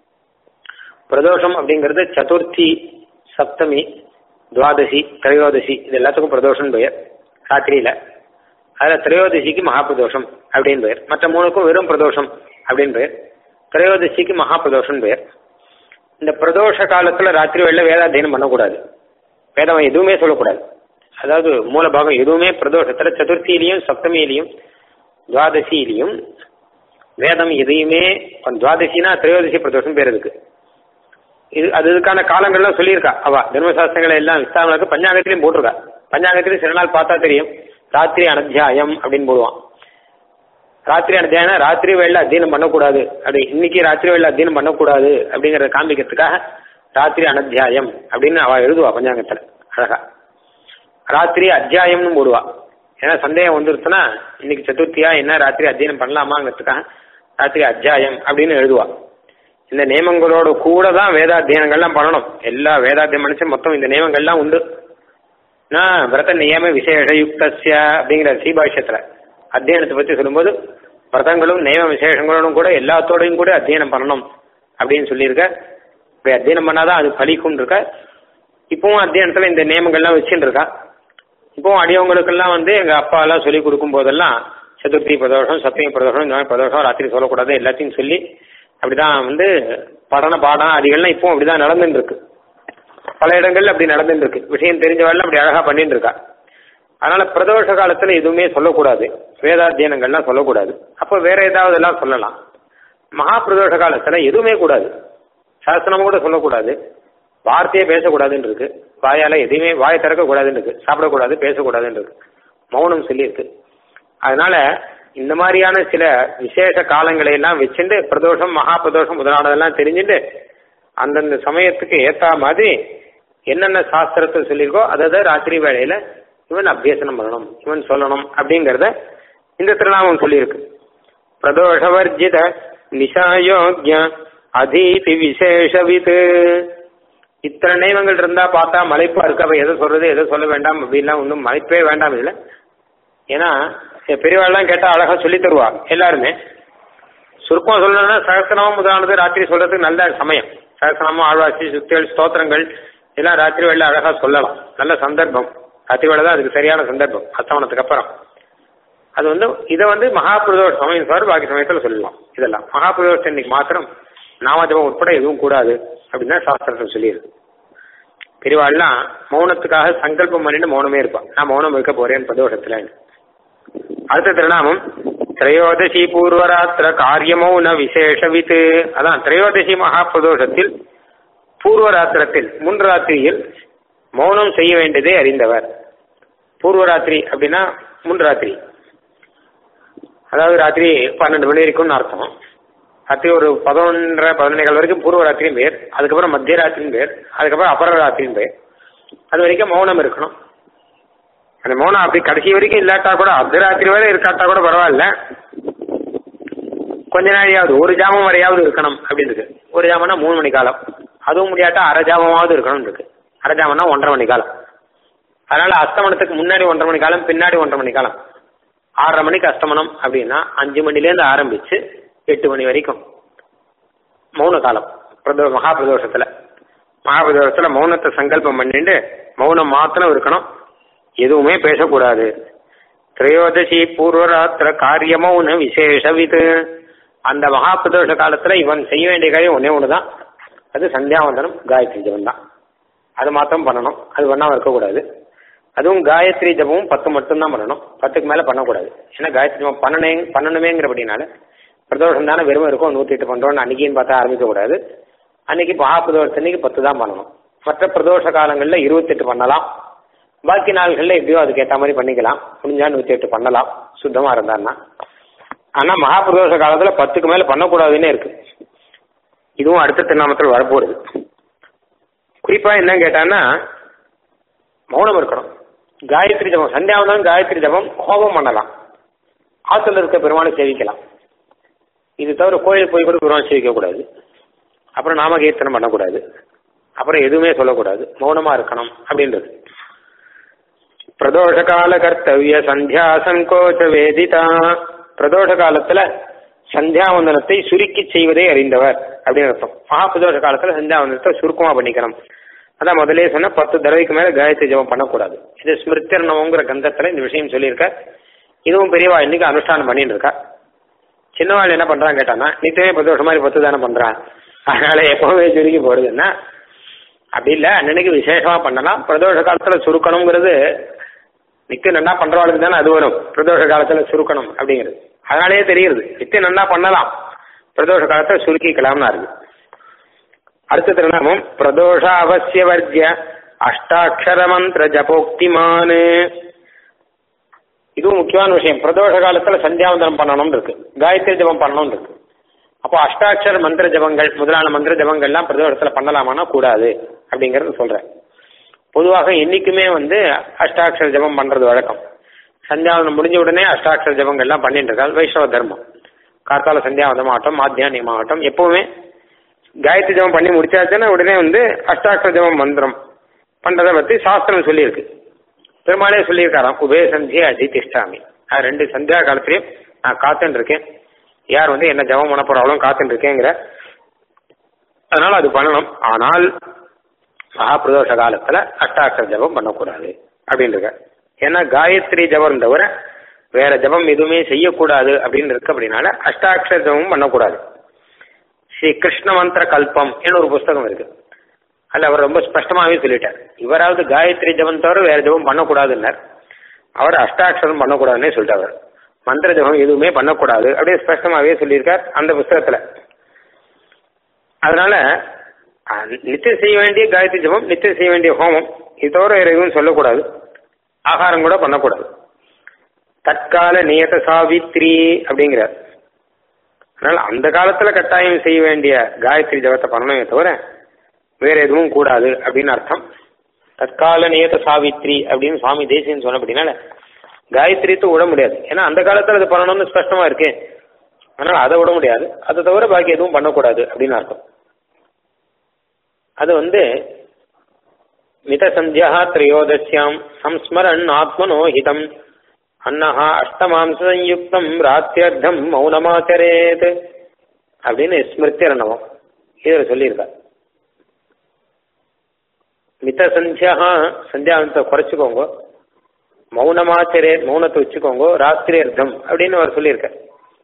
பிரதோஷம் அப்படிங்கிறது சதுர்த்தி சப்தமி துவாதசி திரையோதசி இது எல்லாத்துக்கும் பிரதோஷம் பெயர் ராத்திரியில அதுல திரையோதசிக்கு மகா பிரதோஷம் அப்படின்னு பெயர் மற்ற மூணுக்கும் வெறும் பிரதோஷம் அப்படின்னு பெயர் திரையோதசிக்கு மகா பிரதோஷம் பெயர் இந்த பிரதோஷ காலத்துல ராத்திரி வேலை வேதாத்தியனம் பண்ணக்கூடாது வேதம் எதுவுமே சொல்லக்கூடாது அதாவது மூலபாகம் எதுவுமே பிரதோஷத்துல சதுர்த்தியிலையும் சப்தமியிலையும் துவாதசியிலையும் வேதம் எதையுமே துவாதசினா திரையோதசி பிரதோஷம் பேர் இருக்கு இது அது இதுக்கான காலங்கள்லாம் சொல்லியிருக்கா அவ தர்மசாஸ்திரங்களை எல்லாம் விஸ்தாரங்களுக்கு பஞ்சாங்கத்திலையும் போட்டிருக்கா பஞ்சாங்கத்திலையும் சில நாள் பார்த்தா தெரியும் ராத்திரி அனத்தியாயம் அப்படின்னு போடுவான் ராத்திரி அனத்தியாயம்னா ராத்திரி வேலை அத்தியனம் பண்ணக்கூடாது அப்படி இன்னைக்கு ராத்திரி வேலை அத்தியனம் பண்ணக்கூடாது அப்படிங்கறத காமிக்கிறதுக்காக ராத்திரி அனத்தியாயம் அப்படின்னு அவ எழுதுவா பஞ்சாங்கத்துல அழகா ராத்திரி அத்தியாயம்னு போடுவா ஏன்னா சந்தேகம் வந்துருச்சுன்னா இன்னைக்கு சதுர்த்தியா என்ன ராத்திரி அத்தியனம் பண்ணலாமாங்கிறதுக்காக ராத்திரி அத்தியாயம் அப்படின்னு எழுதுவா இந்த நியமங்களோட கூட தான் வேதாத்தியனங்கள்லாம் பண்ணணும் எல்லா வேதாத்தியம் மனுஷன் மொத்தம் இந்த நியமங்கள்லாம் உண்டு நான் விரத நியம விசேஷயுக்தஸ்ய அப்படிங்கிற சீபாஷ்யத்துல அத்தியனத்தை பத்தி சொல்லும்போது விரதங்களும் நியம விசேஷங்களோடும் கூட எல்லாத்தோடையும் கூட அத்தியனம் பண்ணணும் அப்படின்னு சொல்லியிருக்க இப்படி அத்தியனம் பண்ணாதான் அது பலிக்கும் இருக்க இப்பவும் அத்தியனத்துல இந்த நியமங்கள்லாம் வச்சுட்டு இருக்கா இப்பவும் அடியவங்களுக்கெல்லாம் வந்து எங்க அப்பா எல்லாம் சொல்லி கொடுக்கும் போதெல்லாம் சதுர்த்தி பிரதோஷம் சப்தமி பிரதோஷம் இந்த மாதிரி பிரதோஷம் ராத்திரி சொல்லக்கூடாது எல்லாத்தையும் சொல்லி அப்படிதான் வந்து படன பாடம் அதிகள்லாம் இப்போ அப்படிதான் நடந்துட்டு இருக்கு பல இடங்கள்ல அப்படி நடந்துட்டு இருக்கு விஷயம் தெரிஞ்சவெல்லாம் அப்படி அழகா பண்ணிட்டு இருக்கா அதனால பிரதோஷ காலத்துல எதுவுமே சொல்லக்கூடாது வேதாத்தியனங்கள்லாம் சொல்லக்கூடாது அப்போ வேற ஏதாவது எல்லாம் சொல்லலாம் மகா பிரதோஷ காலத்துல எதுவுமே கூடாது சாஸ்திரம் கூட சொல்லக்கூடாது வார்த்தையே பேசக்கூடாதுன்னு இருக்கு வாயால எதையுமே வாயை திறக்க கூடாதுன்னு இருக்கு சாப்பிடக்கூடாது பேசக்கூடாதுன்னு இருக்கு மௌனம் சொல்லியிருக்கு அதனால இந்த மாதிரியான சில விசேஷ காலங்களை எல்லாம் வச்சுட்டு பிரதோஷம் மகா பிரதோஷம் முதலானதெல்லாம் தெரிஞ்சுட்டு அந்தந்த சமயத்துக்கு ஏத்தா மாதிரி என்னென்ன சாஸ்திரத்தை சொல்லியிருக்கோ அதை ராத்திரி வேளையில இவன் அபியசனம் பண்ணணும் இவன் சொல்லணும் அப்படிங்கறத இந்த திருநாமம் சொல்லியிருக்கு பிரதோஷவர்ஜித நிஷாயோக்ய அதீதி விசேஷவித் இத்தனை நியமங்கள் இருந்தா பார்த்தா மலைப்பா இருக்கு அப்ப எதை சொல்றது எதை சொல்ல வேண்டாம் அப்படின்லாம் ஒன்றும் மலைப்பே வேண்டாம் இல்லை ஏன்னா பெரியவாள்லாம் கேட்டா அழகா சொல்லி தருவா எல்லாருமே சுருக்கம் சொல்லணும்னா சகசனமும் முதலானது ராத்திரி சொல்றதுக்கு நல்ல சமயம் சகசனமும் ஆழ்வாசி சுத்தியல் ஸ்தோத்திரங்கள் எல்லாம் ராத்திரி வேலை அழகா சொல்லலாம் நல்ல சந்தர்ப்பம் ராத்திரி வேலை தான் அதுக்கு சரியான சந்தர்ப்பம் அஸ்தமனத்துக்கு அப்புறம் அது வந்து இதை வந்து மகாபிரதோஷ சமயம் தவிர பாக்கி சமயத்தில் சொல்லலாம் இதெல்லாம் மகாபிரதோஷ இன்னைக்கு மாத்திரம் நாமஜபம் உட்பட எதுவும் கூடாது அப்படின்னு தான் சாஸ்திரத்தில் சொல்லியிருக்கு பெரியவாள்லாம் மௌனத்துக்காக சங்கல்பம் பண்ணிட்டு மௌனமே இருப்பான் நான் மௌனம் இருக்க போறேன் பிரதோஷத்துல அடுத்த திருநாமம் திரையோதசி பூர்வராத்திர காரியமௌன விசேஷவித்து அதான் திரையோதசி மகா பிரதோஷத்தில் பூர்வராத்திரத்தில் முன் ராத்திரியில் மௌனம் செய்ய வேண்டியதை அறிந்தவர் பூர்வராத்திரி அப்படின்னா முன் ராத்திரி அதாவது ராத்திரி பன்னெண்டு மணி வரைக்கும்னு அர்த்தம் ராத்திரி ஒரு பதினொன்றரை பதினொன்றே வரைக்கும் பூர்வ ராத்திரியும் பேர் அதுக்கப்புறம் மத்திய ராத்திரியும் பேர் அதுக்கப்புறம் அபர ராத்திரியும் பேர் அது வரைக்கும் மௌனம் இருக்கணும் அந்த மௌனம் அப்படி கடைசி வரைக்கும் இல்லாட்டா கூட அர்த்தராத்திரி வரை இருக்காட்டா கூட பரவாயில்ல கொஞ்ச நாளையாவது ஒரு ஜாமம் வரையாவது இருக்கணும் அப்படின்னு இருக்கு ஒரு ஜாமம்னா மூணு மணி காலம் அதுவும் முடியாட்டா அரை ஜாமமாவது இருக்கணும் இருக்கு அரை ஜாமம்னா ஒன்றரை மணி காலம் அதனால அஸ்தமனத்துக்கு முன்னாடி ஒன்றரை மணி காலம் பின்னாடி ஒன்றரை மணி காலம் ஆறரை மணிக்கு அஸ்தமனம் அப்படின்னா அஞ்சு மணிலேருந்து ஆரம்பிச்சு எட்டு மணி வரைக்கும் மௌன காலம் பிரதோ மகா பிரதோஷத்துல மகா பிரதோஷத்துல மௌனத்தை சங்கல்பம் பண்ணிட்டு மௌனம் மாத்திரம் இருக்கணும் எதுவுமே பேசக்கூடாது திரையோதசி பூர்வராத்திர காரியமௌன விசேஷவிது அந்த மகா பிரதோஷ காலத்துல இவன் செய்ய வேண்டிய காரியம் ஒன்னே ஒண்ணுதான் அது சந்தியாவந்தனம் காயத்ரி ஜபம் தான் அது மாத்திரம் பண்ணணும் அது பண்ணாம இருக்கக்கூடாது அதுவும் காயத்ரி ஜபமும் பத்து மட்டும்தான் பண்ணணும் பத்துக்கு மேல பண்ணக்கூடாது ஏன்னா காயத்ரி ஜபம் பண்ணனே பண்ணணுமேங்கிறபடினால பிரதோஷம் தானே வெறும் இருக்கும் நூத்தி எட்டு பண்றோம்னு அன்னைக்குன்னு பார்த்தா ஆரம்பிக்க கூடாது அன்னைக்கு மகா பிரதோஷத்தன்னைக்கு பத்து தான் பண்ணணும் மற்ற பிரதோஷ காலங்கள்ல இருபத்தெட்டு பண்ணலாம் பாக்கி நாள்கள்ல எப்படியோ அதுக்கு ஏற்ற மாதிரி பண்ணிக்கலாம் முடிஞ்சா நூத்தி எட்டு பண்ணலாம் சுத்தமா இருந்தாருன்னா ஆனா மகா பிரதோஷ காலத்துல பத்துக்கு மேல பண்ணக்கூடாதுன்னே இருக்கு இதுவும் அடுத்த திருநாமத்தில் வரப்போகுது குறிப்பா என்ன கேட்டான்னா மௌனம் இருக்கணும் காயத்ரி ஜபம் சந்தியாவதம் காயத்ரி ஜபம் ஹோமம் பண்ணலாம் ஆத்துல இருக்க பெருமானை சேவிக்கலாம் இது தவிர கோயிலுக்கு போய் கூட பெருமானை சேவிக்க கூடாது அப்புறம் நாம கீர்த்தனம் பண்ணக்கூடாது அப்புறம் எதுவுமே சொல்லக்கூடாது மௌனமா இருக்கணும் அப்படின்றது பிரதோஷ கால கர்த்தவிய சந்தியா சங்கோச்ச வேதிதா பிரதோஷ காலத்துல சந்தியாவந்தனத்தை சுருக்கி செய்வதை அறிந்தவர் அப்படின்னு அர்த்தம் மகா பிரதோஷ காலத்துல சந்தியாவந்தனத்தை சுருக்கமா பண்ணிக்கணும் அதான் முதலே சொன்ன பத்து தடவைக்கு மேல காயத்ரி ஜபம் பண்ணக்கூடாது இது ஸ்மிருத்திரணவங்கிற கந்தத்துல இந்த விஷயம் சொல்லியிருக்க இதுவும் பெரியவா இன்னைக்கு அனுஷ்டானம் பண்ணிட்டு இருக்கா சின்னவாள் என்ன பண்றான் கேட்டானா நித்தமே பத்து வருஷம் மாதிரி பத்து தானே பண்றான் அதனால எப்பவுமே சுருக்கி போடுதுன்னா அப்படி இல்ல அன்னன்னைக்கு விசேஷமா பண்ணலாம் பிரதோஷ காலத்துல சுருக்கணுங்கிறது நித்தியம் நல்லா பண்றவாளுக்கு தானே அது வரும் பிரதோஷ காலத்துல சுருக்கணும் அப்படிங்கிறது அதனாலேயே தெரியுது நித்தியம் நல்லா பண்ணலாம் பிரதோஷ காலத்துல சுருக்கிக்கலாம்னு இருக்கு அடுத்த திருநாமம் பிரதோஷ அவசிய வர்ஜ்ய அஷ்டாட்சர மந்திர ஜபோக்திமான் இதுவும் முக்கியமான விஷயம் பிரதோஷ காலத்துல சந்தியாவந்தனம் பண்ணணும் இருக்கு காயத்ரி ஜபம் பண்ணணும் இருக்கு அப்போ அஷ்டாட்சர மந்திர ஜபங்கள் முதலான மந்திர ஜபங்கள்லாம் பிரதோஷத்துல பண்ணலாமான்னா கூடாது அப்படிங்கறது சொல்றேன் பொதுவாக என்னைக்குமே வந்து அஷ்டாட்சர ஜபம் பண்றது வழக்கம் சந்தியாவதனம் முடிஞ்ச உடனே அஷ்டாட்சர ஜபங்கள்லாம் பண்ணிட்டு இருக்காங்க வைஷ்ணவ தர்மம் காத்தால சந்தியாவதம் ஆகட்டும் மாத்தியானியம் ஆகட்டும் எப்பவுமே காயத்ரி ஜபம் பண்ணி முடிச்சாச்சுன்னா உடனே வந்து அஷ்டாட்சர ஜபம் மந்திரம் பண்றதை பத்தி சாஸ்திரம் சொல்லியிருக்கு பெருமாளே சொல்லியிருக்காராம் உபய சந்தியா அதிதிஷ்டாமி அது ரெண்டு சந்தியா காலத்திலையும் நான் காத்துன்னு இருக்கேன் யார் வந்து என்ன ஜபம் பண்ண போறாலும் காத்துன்னு இருக்கேங்கிற அதனால அது பண்ணணும் ஆனால் மகாபிரதோஷ காலத்துல அஷ்டாட்சர ஜபம் பண்ணக்கூடாது அப்படின்றது ஏன்னா காயத்ரி ஜபம் தவிர வேற ஜபம் எதுவுமே செய்யக்கூடாது அப்படின்னு இருக்கு அப்படின்னால அஷ்டாட்சர ஜபமும் பண்ணக்கூடாது ஸ்ரீ கிருஷ்ண மந்திர கல்பம் ஒரு புஸ்தகம் இருக்கு அதுல அவர் ரொம்ப ஸ்பஷ்டமாவே சொல்லிட்டார் இவராவது காயத்ரி ஜபம் தவிர வேற ஜபம் பண்ணக்கூடாதுன்னார் அவர் அஷ்டாட்சரம் பண்ணக்கூடாதுன்னே சொல்லிட்டாரு மந்திர ஜபம் எதுவுமே பண்ணக்கூடாது அப்படியே ஸ்பஷ்டமாகவே சொல்லியிருக்கார் அந்த புஸ்தகத்துல அதனால அஹ், நித்தியம் செய்ய வேண்டிய காயத்ரி ஜபம் நித்தியம் செய்ய வேண்டிய ஹோமம் இது தவிர வேற எதுவும் சொல்லக்கூடாது ஆகாரம் கூட பண்ணக்கூடாது தற்கால நியத சாவித்ரி அப்படிங்கிறார் அதனால அந்த காலத்துல கட்டாயம் செய்ய வேண்டிய காயத்ரி ஜபத்தை பண்ணணுமே தவிர வேற எதுவும் கூடாது அப்படின்னு அர்த்தம் தற்கால நியத சாவித்ரி அப்படின்னு சுவாமி தேசியன்னு சொன்னபடினால காயத்ரித்து விட முடியாது ஏன்னா அந்த காலத்துல அது பண்ணணும்னு ஸ்பஷ்டமா இருக்கு அதனால அதை விட முடியாது அதை தவிர பாக்கி எதுவும் பண்ணக்கூடாது அப்படின்னு அர்த்தம் அது வந்து மித சந்தியா திரையோதசியாம் சம்ஸ்மரன் ஆத்மனோ ஹிதம் அன்னஹா அஷ்டமாம்ச சயுக்தம் ராத்தியர்த்தம் மௌனமாச்சரேத் அப்படின்னு ஸ்மிருத்திரணவம் இதில் சொல்லியிருக்கா மித சந்தியா சந்தியாவந்தத்தை குறைச்சிக்கோங்க மௌனமாச்சரே மௌனத்தை வச்சுக்கோங்க ராத்திரி அர்த்தம் அப்படின்னு அவர் சொல்லியிருக்கார்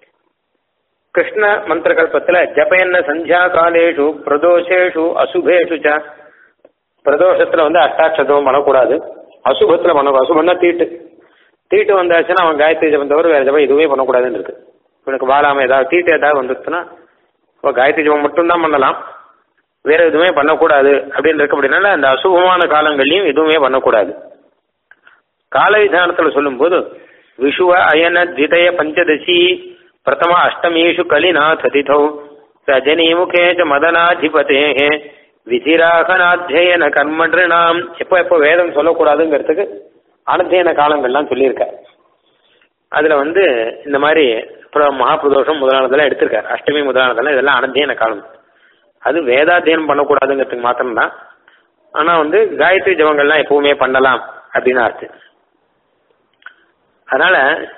கிருஷ்ண மந்திர கல்பத்துல ஜபயன்ன சந்தியா காலேஷு பிரதோஷேஷு அசுபேஷு ச பிரதோஷத்துல வந்து அஷ்டாட்சதம் பண்ணக்கூடாது அசுபத்துல பண்ணக்கூடாது அசுபம்னா தீட்டு தீட்டு வந்தாச்சுன்னா அவன் காயத்ரி ஜபம் தவிர வேற ஜபம் எதுவுமே பண்ணக்கூடாதுன்னு இருக்கு இவனுக்கு வாழாம ஏதாவது தீட்டு ஏதாவது வந்துருச்சுன்னா இப்போ காயத்ரி ஜபம் மட்டும்தான் பண்ணலாம் வேற எதுவுமே பண்ணக்கூடாது அப்படின்னு இருக்கு அப்படின்னால அந்த அசுபமான காலங்கள்லயும் எதுவுமே பண்ணக்கூடாது கால விதானத்துல சொல்லும்போது விஷுவ அயன திதய பஞ்சதசி பிரதம அஷ்டமீஷு கலிநாத திதௌ ரஜினிமுகே ச மதனாதிபதே விதிராகனாத்தியன கர்மன்றாம் எப்போ எப்போ வேதம் சொல்லக்கூடாதுங்கிறதுக்கு அனத்தியன காலங்கள்லாம் சொல்லியிருக்க அதுல வந்து இந்த மாதிரி அப்புறம் மகாபிரதோஷம் முதலானதெல்லாம் எடுத்திருக்காரு அஷ்டமி முதலானதெல்லாம் இதெல்லாம் அனத்தியன காலம் அது வேதாத்தியனம் பண்ணக்கூடாதுங்கிறதுக்கு மாத்திரம்தான் ஆனா வந்து காயத்ரி ஜபங்கள்லாம் எப்பவுமே பண்ணலாம் அப்படின்னு அர்த்தம் அதனால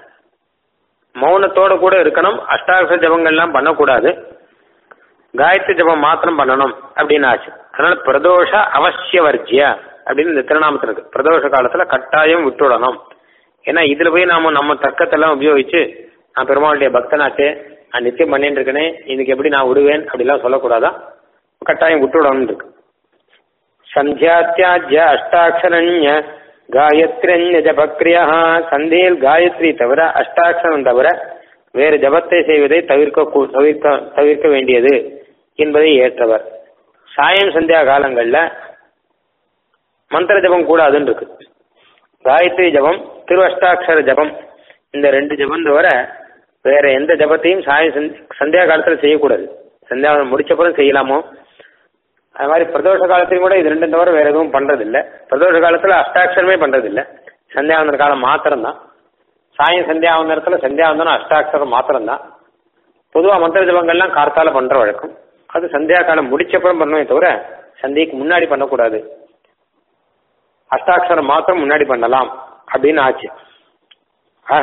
மௌனத்தோட கூட இருக்கணும் அஷ்டாட்சர ஜபங்கள்லாம் பண்ணக்கூடாது காயத்ரி ஜபம் மாத்திரம் பண்ணணும் அப்படின்னு ஆச்சு அதனால பிரதோஷ அவசிய வர்ஜிய அப்படின்னு இந்த திருநாமத்தில் இருக்கு பிரதோஷ காலத்துல கட்டாயம் விட்டுடணும் ஏன்னா இதுல போய் நாம நம்ம தர்க்கத்தெல்லாம் உபயோகிச்சு நான் பெருமாளுடைய பக்தனாச்சே நான் நித்தியம் பண்ணிட்டு இருக்கேனே இன்னைக்கு எப்படி நான் விடுவேன் அப்படிலாம் சொல்லக்கூடாதா கட்டாயம் விட்டுடணும் இருக்கு சந்தியாத்தியாஜ்ய அஷ்டாட்சரண்ய காயத்ரன்ய ஜபக்ரியா சந்தியில் காயத்ரி தவிர அஷ்டாட்சரம் தவிர வேறு ஜபத்தை செய்வதை தவிர்க்க கூ- தவிர்க்க தவிர்க்க வேண்டியது என்பதை ஏற்றவர் சாயம் சந்தியா காலங்கள்ல மந்திர ஜபம் கூடாதுன்னு இருக்கு காயத்ரி ஜபம் திருவஷ்டாட்சர ஜபம் இந்த ரெண்டு ஜபம் தவிர வேற எந்த ஜபத்தையும் சாய சந்தி- சந்தியா காலத்துல செய்யக்கூடாது சந்தியாவனம் முடிச்சப்பறம் செய்யலாமோ அது மாதிரி பிரதோஷ காலத்திலும் கூட இது ரெண்டும் தவிர வேற எதுவும் பண்றது இல்ல பிரதோஷ காலத்துல அஷ்டாட்சரமே பண்றது இல்ல சந்தியாவந்தன காலம் மாத்திரம்தான் சாயம் சந்தியாவந்தனத்துல சந்தியாவந்தனம் அஷ்டாட்சரம் மாத்திரம்தான் பொதுவா மந்திர ஜபங்கள்லாம் கார்த்தால பண்ற வழக்கம் அது சந்தியா காலம் முடிச்சப்பறம் பண்ணவே தவிர சந்திக்கு முன்னாடி பண்ணக்கூடாது அஷ்டாட்சரம் மாத்திரம் முன்னாடி பண்ணலாம் அப்படின்னு ஆச்சு ஆக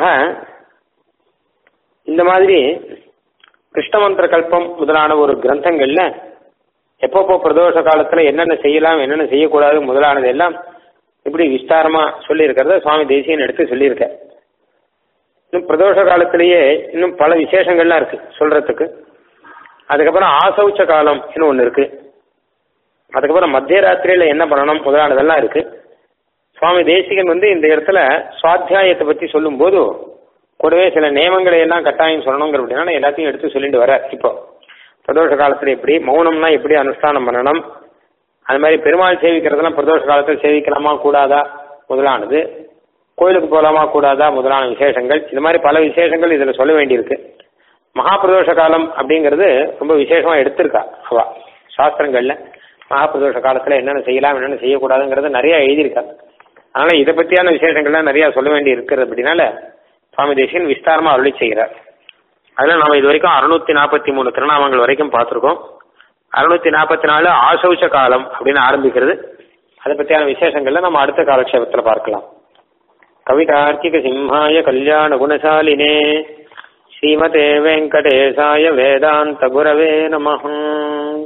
இந்த மாதிரி கிருஷ்ணமந்திர கல்பம் முதலான ஒரு கிரந்தங்கள்ல எப்பப்போ பிரதோஷ காலத்துல என்னென்ன செய்யலாம் என்னென்ன செய்யக்கூடாது முதலானது எல்லாம் இப்படி விஸ்தாரமா சொல்லியிருக்கிறத சுவாமி தேசியன் எடுத்து சொல்லியிருக்க இன்னும் பிரதோஷ காலத்திலேயே இன்னும் பல விசேஷங்கள்லாம் இருக்கு சொல்றதுக்கு அதுக்கப்புறம் ஆசௌச்ச காலம் இன்னும் ஒன்று இருக்கு அதுக்கப்புறம் மத்திய ராத்திரியில என்ன பண்ணணும் முதலானதெல்லாம் இருக்கு சுவாமி தேசிகன் வந்து இந்த இடத்துல சுவாத்தியாயத்தை பத்தி சொல்லும்போது கூடவே சில நியமங்களை எல்லாம் கட்டாயம் சொல்லணுங்கிற அப்படின்னா எல்லாத்தையும் எடுத்து சொல்லிட்டு வர இப்போ பிரதோஷ காலத்துல எப்படி மௌனம்னா எப்படி அனுஷ்டானம் பண்ணணும் அது மாதிரி பெருமாள் சேவிக்கிறதெல்லாம் பிரதோஷ காலத்தில் சேவிக்கலாமா கூடாதா முதலானது கோயிலுக்கு போகலாமா கூடாதா முதலான விசேஷங்கள் இந்த மாதிரி பல விசேஷங்கள் இதுல சொல்ல வேண்டியிருக்கு மகாபிரதோஷ காலம் அப்படிங்கிறது ரொம்ப விசேஷமா எடுத்திருக்கா அவ சாஸ்திரங்கள்ல மகாபிரதோஷ காலத்துல என்னென்ன செய்யலாம் என்னென்ன செய்யக்கூடாதுங்கிறத நிறைய எழுதியிருக்கா அதனால இதை பத்தியான விசேஷங்கள்லாம் நிறைய சொல்ல வேண்டி இருக்கிறது அப்படின்னால சுவாமி தேசியன் விஸ்தாரமா அருளி செய்கிறார் அதில் நாம இது வரைக்கும் அறுநூத்தி நாற்பத்தி மூணு திருநாமங்கள் வரைக்கும் பார்த்துருக்கோம் அறுநூத்தி நாற்பத்தி நாலு ஆசௌச்ச காலம் அப்படின்னு ஆரம்பிக்கிறது அதை பற்றியான விசேஷங்கள்ல நம்ம அடுத்த காலக்ஷேபத்தில் பார்க்கலாம் கவிதார்க்கிக சிம்ஹாய கல்யாண குணசாலினே ஸ்ரீமதே வெங்கடேசாய வேதாந்த குரவே நமஹ